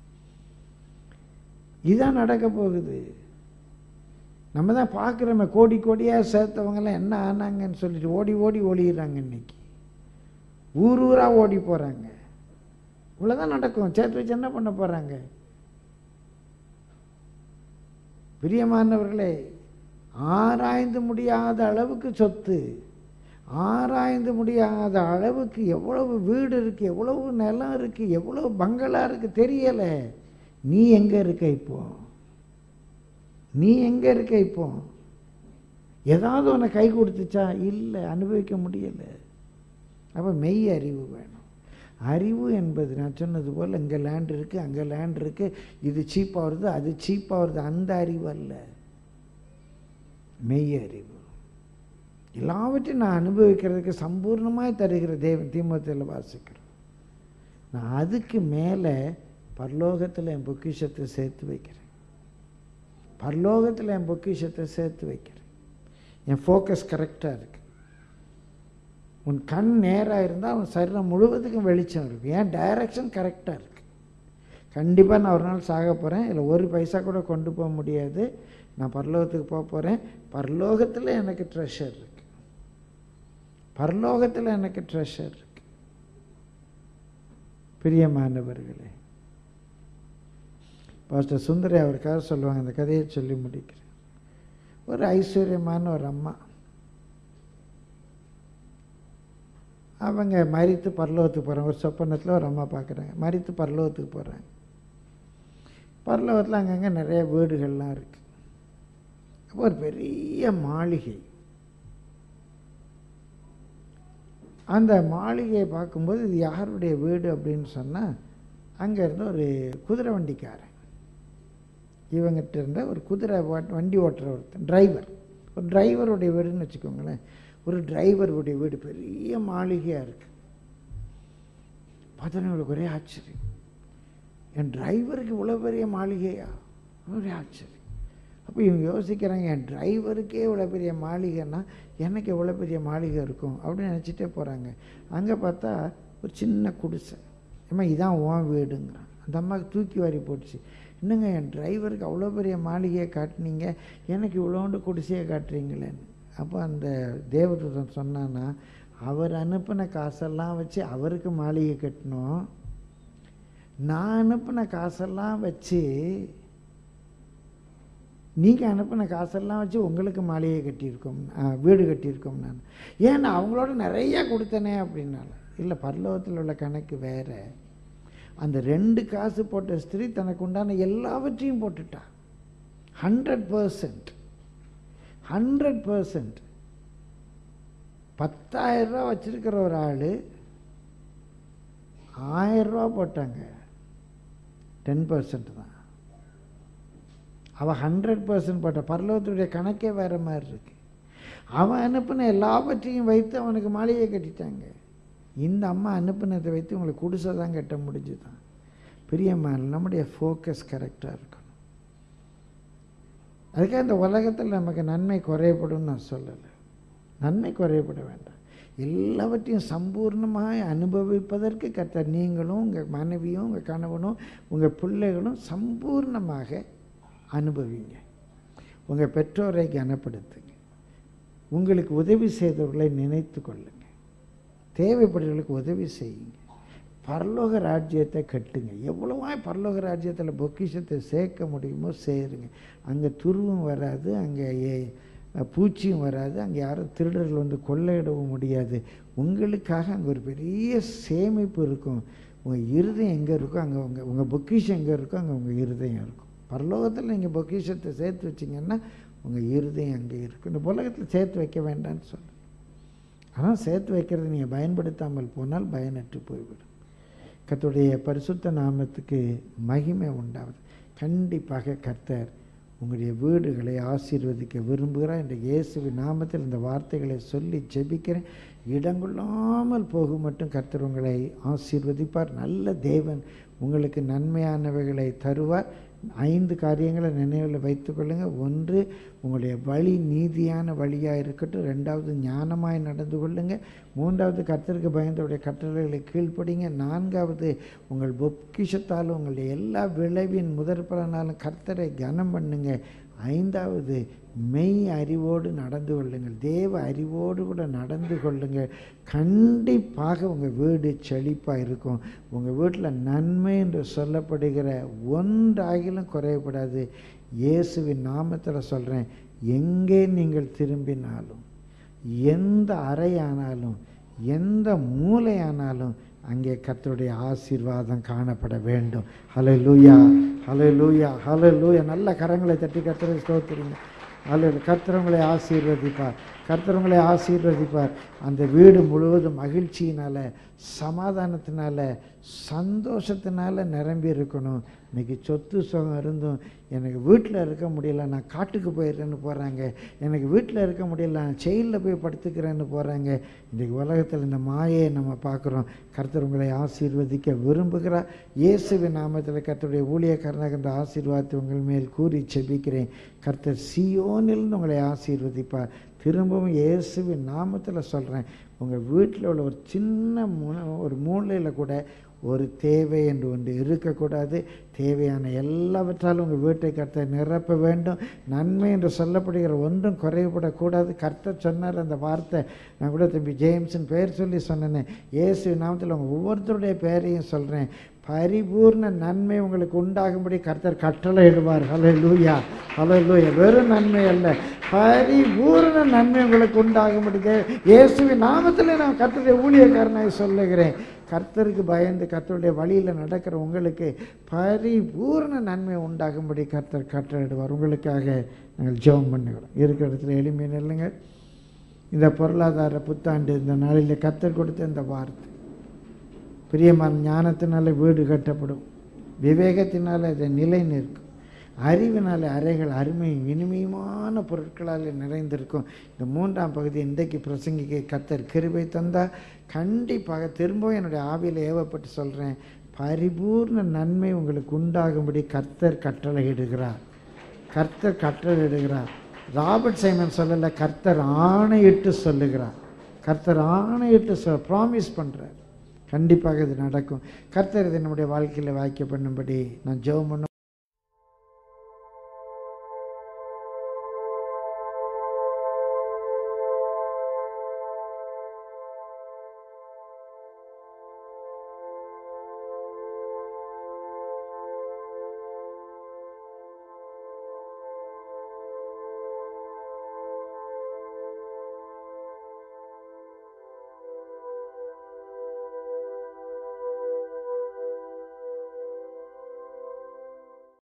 இதான் நடக்க போகுது நம்ம தான் பார்க்குறோமே கோடி கோடியாக சேர்த்தவங்கெல்லாம் என்ன ஆனாங்கன்னு சொல்லிட்டு ஓடி ஓடி ஒளியிறாங்க இன்னைக்கு ஊர் ஊராக ஓடி போகிறாங்க இவ்வளோதான் நடக்கும் சேர்த்து வச்சு என்ன பண்ண போகிறாங்க பிரியமானவர்களே ஆராய்ந்து முடியாத அளவுக்கு சொத்து ஆராய்ந்து முடியாத அளவுக்கு எவ்வளவு வீடு இருக்குது எவ்வளவு நிலம் இருக்குது எவ்வளவு பங்களா இருக்குது தெரியலை நீ எங்கே இருக்க இப்போ நீ எங்கே இருக்க இப்போ ஏதாவது உன்னை கை கொடுத்துச்சா இல்லை அனுபவிக்க முடியலை அப்போ மெய் அறிவு வேணும் அறிவு என்பது நான் சொன்னது போல் இங்கே லேண்ட் இருக்குது அங்கே லேண்ட் இருக்குது இது சீப்பாக வருது அது சீப்பாக வருது அந்த அறிவு அல்ல மெய் அறிவு எல்லாவற்றையும் நான் அனுபவிக்கிறதுக்கு சம்பூர்ணமாய் தருகிற தேவன் தீமத்தில் வாசிக்கிறோம் நான் அதுக்கு மேலே பரலோகத்தில் என் பொக்கிஷத்தை சேர்த்து வைக்கிறேன் பரலோகத்தில் என் பொக்கிஷத்தை சேர்த்து வைக்கிறேன் என் ஃபோக்கஸ் கரெக்டாக இருக்கு உன் கண் நேராக இருந்தால் அவன் சரீரம் முழுவதுக்கும் வெளிச்சம் இருக்கு என் டைரக்ஷன் கரெக்டாக இருக்கு கண்டிப்பாக நான் ஒரு நாள் சாக போகிறேன் இல்லை ஒரு பைசா கூட கொண்டு போக முடியாது நான் பரலோகத்துக்கு போக போகிறேன் பரலோகத்தில் எனக்கு ட்ரெஷர் இருக்கு பரலோகத்தில் எனக்கு ட்ரெஷர் இருக்கு பிரியமானவர்களே பாஸ்டர் சுந்தரி அவருக்காக சொல்லுவாங்க அந்த கதையை சொல்லி முடிக்கிறேன் ஒரு ஐஸ்வர்யமான ஒரு அம்மா அவங்க மறித்து பரலோகத்துக்கு போகிறாங்க ஒரு சொப்பனத்தில் ஒரு அம்மா பார்க்குறாங்க மறித்து பரலோகத்துக்கு போகிறாங்க பரலோகத்தில் அங்கங்கே நிறைய வீடுகள்லாம் இருக்குது அப்போ ஒரு பெரிய மாளிகை அந்த மாளிகையை பார்க்கும்போது இது யாருடைய வீடு அப்படின்னு சொன்னால் அங்கே இருந்த ஒரு குதிரை வண்டிக்காரன் இவங்கிட்ட இருந்த ஒரு குதிரை ஓட்ட- வண்டி ஓட்டுற ஒருத்தன் டிரைவர் ஒரு டிரைவருடைய வீடுன்னு வச்சுக்கோங்களேன் ஒரு டிரைவருடைய வீடு பெரிய மாளிகையாக இருக்கு பார்த்தோன்னே இவளுக்கு ஒரே ஆச்சரியம் என் டிரைவருக்கு இவ்வளோ பெரிய மாளிகையா ஒரே ஆச்சரியம் அப்போ இவங்க யோசிக்கிறாங்க என் டிரைவருக்கே இவ்வளோ பெரிய மாளிகைன்னா எனக்கு எவ்வளோ பெரிய மாளிகை இருக்கும் அப்படின்னு நினச்சிட்டே போகிறாங்க அங்கே பார்த்தா ஒரு சின்ன குடிசை ஏம்மா இதான் உன் வீடுங்கிறான் அந்த அம்மாவுக்கு தூக்கி வாரி போட்டுச்சு என்னங்க என் டிரைவருக்கு அவ்வளோ பெரிய மாளிகையை காட்டுனீங்க எனக்கு இவ்வளோண்டு குடிசையை காட்டுறீங்களேன்னு அப்போ அந்த தேவதூதன் சொன்னான்னா அவர் அனுப்பின காசெல்லாம் வச்சு அவருக்கு மாளிகை கட்டணும் நான் அனுப்பின காசெல்லாம் வச்சு நீங்கள் அனுப்பின காசெல்லாம் வச்சு உங்களுக்கு மாளிகை கட்டியிருக்கோம் ஆ, வீடு கட்டியிருக்கோம் நான் ஏன் நான் அவங்களோட நிறைய கொடுத்தனே அப்படின்னால இல்லை பரலோகத்தில் உள்ள கணக்கு வேற அந்த ரெண்டு காசு போட்ட ஸ்திரீ தனக்கு உண்டான எல்லாவற்றையும் போட்டுட்டா ஹண்ட்ரட் பர்சன்ட் ஹண்ட்ரட் பர்சன்ட் பத்தாயிரம் ரூபா வச்சிருக்கிற ஒரு ஆள் ஆயிரம் ரூபா போட்டாங்க டென் பர்சன்ட் தான் அவன் ஹண்ட்ரட் பர்சன்ட் போட்ட பரலோகத்துடைய கணக்கே வேற மாதிரி இருக்கு அவன் அனுப்பின எல்லாவற்றையும் வைத்து அவனுக்கு மாளிகை கட்டிட்டாங்க இந்த அம்மா அனுப்பினதை வைத்து உங்களுக்கு குடிசை தான் கட்ட முடிஞ்சுதான் பிரியமான நம்முடைய ஃபோக்கஸ் கரெக்டாக இருக்கணும் அதுக்காக இந்த உலகத்தில் நமக்கு நன்மை குறையப்படும் நான் சொல்லலை நன்மை குறையப்பட வேண்டாம் எல்லாவற்றையும் சம்பூர்ணமாக அனுபவிப்பதற்கு கர்த்தர் நீங்களும் உங்கள் மனைவியும் உங்கள் கணவனும் உங்கள் பிள்ளைகளும் சம்பூர்ணமாக அனுபவிங்க உங்கள் பெற்றோரை கனப்படுத்துங்க உங்களுக்கு உதவி செய்தவர்களை நினைத்து கொள்ளுங்க தேவைப்படுறவர்களுக்கு உதவி செய்யுங்க பரலோக ராஜ்யத்தை கட்டுங்க எவ்வளவாய் பரலோக ராஜ்யத்தில் பொக்கிஷத்தை சேர்க்க முடியுமோ சேருங்க அங்கே துருவும் வராது அங்கே ஏ- பூச்சியும் வராது அங்கே யாரும் திருடர்கள் வந்து கொள்ளையிடவும் முடியாது உங்களுக்காக அங்கே ஒரு பெரிய சேமிப்பு இருக்கும் உங்கள் இருதயம் எங்கே இருக்கோ அங்கே உங்கள் உங்கள் பொக்கிஷம் எங்கே இருக்கோ அங்கே உங்கள் இருதயம் இருக்கும் பரலோகத்தில் நீங்கள் பொக்கிஷத்தை சேர்த்து வச்சிங்கன்னா உங்கள் இருதயம் அங்கே இருக்கும் இந்த உலகத்தில் சேர்த்து வைக்க வேண்டாம்னு சொல்லுங்கள் ஆனால் சேர்த்து வைக்கிறது நீங்கள் பயன்படுத்தாமல் போனால் பயனற்று போய்விடும் கர்த்தருடைய பரிசுத்த நாமத்துக்கு மகிமை உண்டாவது கண்டிப்பாக கர்த்தர் உங்களுடைய வீடுகளை ஆசீர்வதிக்க விரும்புகிறார் என்ற இயேசுவின் நாமத்தில் இந்த வார்த்தைகளை சொல்லி ஜெபிக்கிறேன் இடங்கொள்ளாமல் போகும் மட்டும் கர்த்தர் உங்களை ஆசீர்வதிப்பார் நல்ல தேவன் உங்களுக்கு நன்மையானவைகளை தருவார் ஐந்து காரியங்களை நினைவில் வைத்துக்கொள்ளுங்கள் ஒன்று உங்களுடைய வழி நீதியான வழியாக இருக்கட்டும் ரெண்டாவது ஞானமாய் நடந்து கொள்ளுங்க மூன்றாவது கர்த்தருக்கு பயந்தவுடைய கட்டளைகளை கீழ்ப்படிங்க நான்காவது உங்கள் பொக்கிஷத்தாலும் உங்களுடைய எல்லா விளைவின் முதற் பலனாலும் கர்த்தரை கனம் பண்ணுங்க ஐந்தாவது மெய் அறிவோடு நடந்து கொள்ளுங்கள் தேவ அறிவோடு கூட நடந்து கொள்ளுங்கள் கண்டிப்பாக உங்கள் வீடு செழிப்பாக இருக்கும் உங்கள் வீட்டில் நன்மை என்று சொல்லப்படுகிற ஒன்றாகிலும் குறையப்படாது இயேசுவின் நாமத்தில் சொல்கிறேன் எங்கே நீங்கள் திரும்பினாலும் எந்த அறையானாலும் எந்த மூலையானாலும் அங்கே கர்த்தருடைய ஆசீர்வாதம் காணப்பட வேண்டும் ஹலோ லூயா ஹலோ லூயா ஹலோ லூயா நல்ல கரங்களை தட்டி கர்த்தரை ஸ்தோத்திரிங்க ஹலோ கர்த்தர் உங்களை ஆசீர்வதிப்பார் கர்த்தர் உங்களை ஆசீர்வதிப்பார் அந்த வீடு முழுவதும் மகிழ்ச்சியினால சமாதானத்தினால சந்தோஷத்தினால நிரம்பி இருக்கணும் இன்னைக்கு சொத்து சுகம் இருந்தும் எனக்கு வீட்டில் இருக்க முடியல நான் காட்டுக்கு போயிடுறேன்னு போகிறாங்க எனக்கு வீட்டில் இருக்க முடியல நான் செயலில் போய் படுத்துக்கிறேன்னு போகிறாங்க இன்றைக்கு உலகத்தில் இந்த மாயை நம்ம பார்க்குறோம் கர்த்தர் உங்களை ஆசீர்வதிக்க விரும்புகிறார் இயேசுவின் நாமத்தில் கர்த்தருடைய ஊழியக்காரனாக இந்த ஆசீர்வாதத்தை உங்கள் மேல் கூறி செபிக்கிறேன் கர்த்தர் சியோனிலிருந்து உங்களை ஆசீர்வதிப்பார் திரும்பவும் இயேசுவின் நாமத்தில் சொல்கிறேன் உங்கள் வீட்டில் உள்ள ஒரு சின்ன மூ ஒரு மூலையில் கூட ஒரு தேவை என்று ஒன்று இருக்கக்கூடாது தேவையான எல்லாவற்றாலும் உங்கள் வீட்டை கர்த்தர் நிரப்ப வேண்டும் நன்மை என்று சொல்லப்படுகிற ஒன்றும் குறைபடக்கூடாது கர்த்தர் சொன்னார் அந்த வார்த்தை நான் கூட தம்பி ஜேம்ஸின் பெயர் சொல்லி சொன்னேன் இயேசு நாமத்தில் உங்கள் ஒவ்வொருத்தருடைய பெயரையும் சொல்கிறேன் பரிபூர்ண நன்மை உங்களுக்கு உண்டாகும்படி கர்த்தர் கட்டளை இடுவார் ஹலோ லூயா ஹலோ லூயா வெறும் நன்மை அல்ல பரிபூர்ண நன்மை உங்களுக்கு உண்டாகும்படி தே- இயேசுவின் நாமத்தில் நான் கர்த்தருடைய ஊழியக்காரனாய் சொல்லுகிறேன் கர்த்தருக்கு பயந்து கர்த்தருடைய வழியில் நடக்கிற உங்களுக்கு பரிபூர்ண நன்மை உண்டாகும்படி கர்த்தர் கட்டளையிடுவார் உங்களுக்காக நாங்கள் ஜெபம் பண்ணுகிறோம் இருக்கிற இடத்துல எளிமை நில்லுங்க இந்த பொருளாதார புத்தாண்டு இந்த நாளில் கர்த்தர் கொடுத்த இந்த வார்த்தை பிரியமான ஞானத்தினால வீடு கட்டப்படும் விவேகத்தினால அதை நிலை நிற்கும் அறிவினால அறைகள் அருமையும் இனிமையுமான பொருட்களால் நிறைந்திருக்கும் இந்த மூன்றாம் பகுதி இன்றைக்கு பிரசங்கிக்க கத்தர் கிருபை தந்தா கண்டிப்பாக திரும்பவும் என்னுடைய ஆவியில் ஏவப்பட்டு சொல்கிறேன் பரிபூர்ண நன்மை உங்களுக்கு உண்டாகும்படி கர்த்தர் கட்டளையிடுகிறார் கர்த்தர் கட்டளையிடுகிறார் ராபர்ட் சைமன் சொல்லலை கர்த்தர் ஆணையிட்டு சொல்லுகிறார் கர்த்தர் ஆணையிட்டு சொல் ப்ராமிஸ் பண்ணுறார் கண்டிப்பாக இது நடக்கும் கர்த்தர் இதை நம்முடைய வாழ்க்கையில் வாய்க்க பண்ணும்படி நான் ஜெபம் பண்ண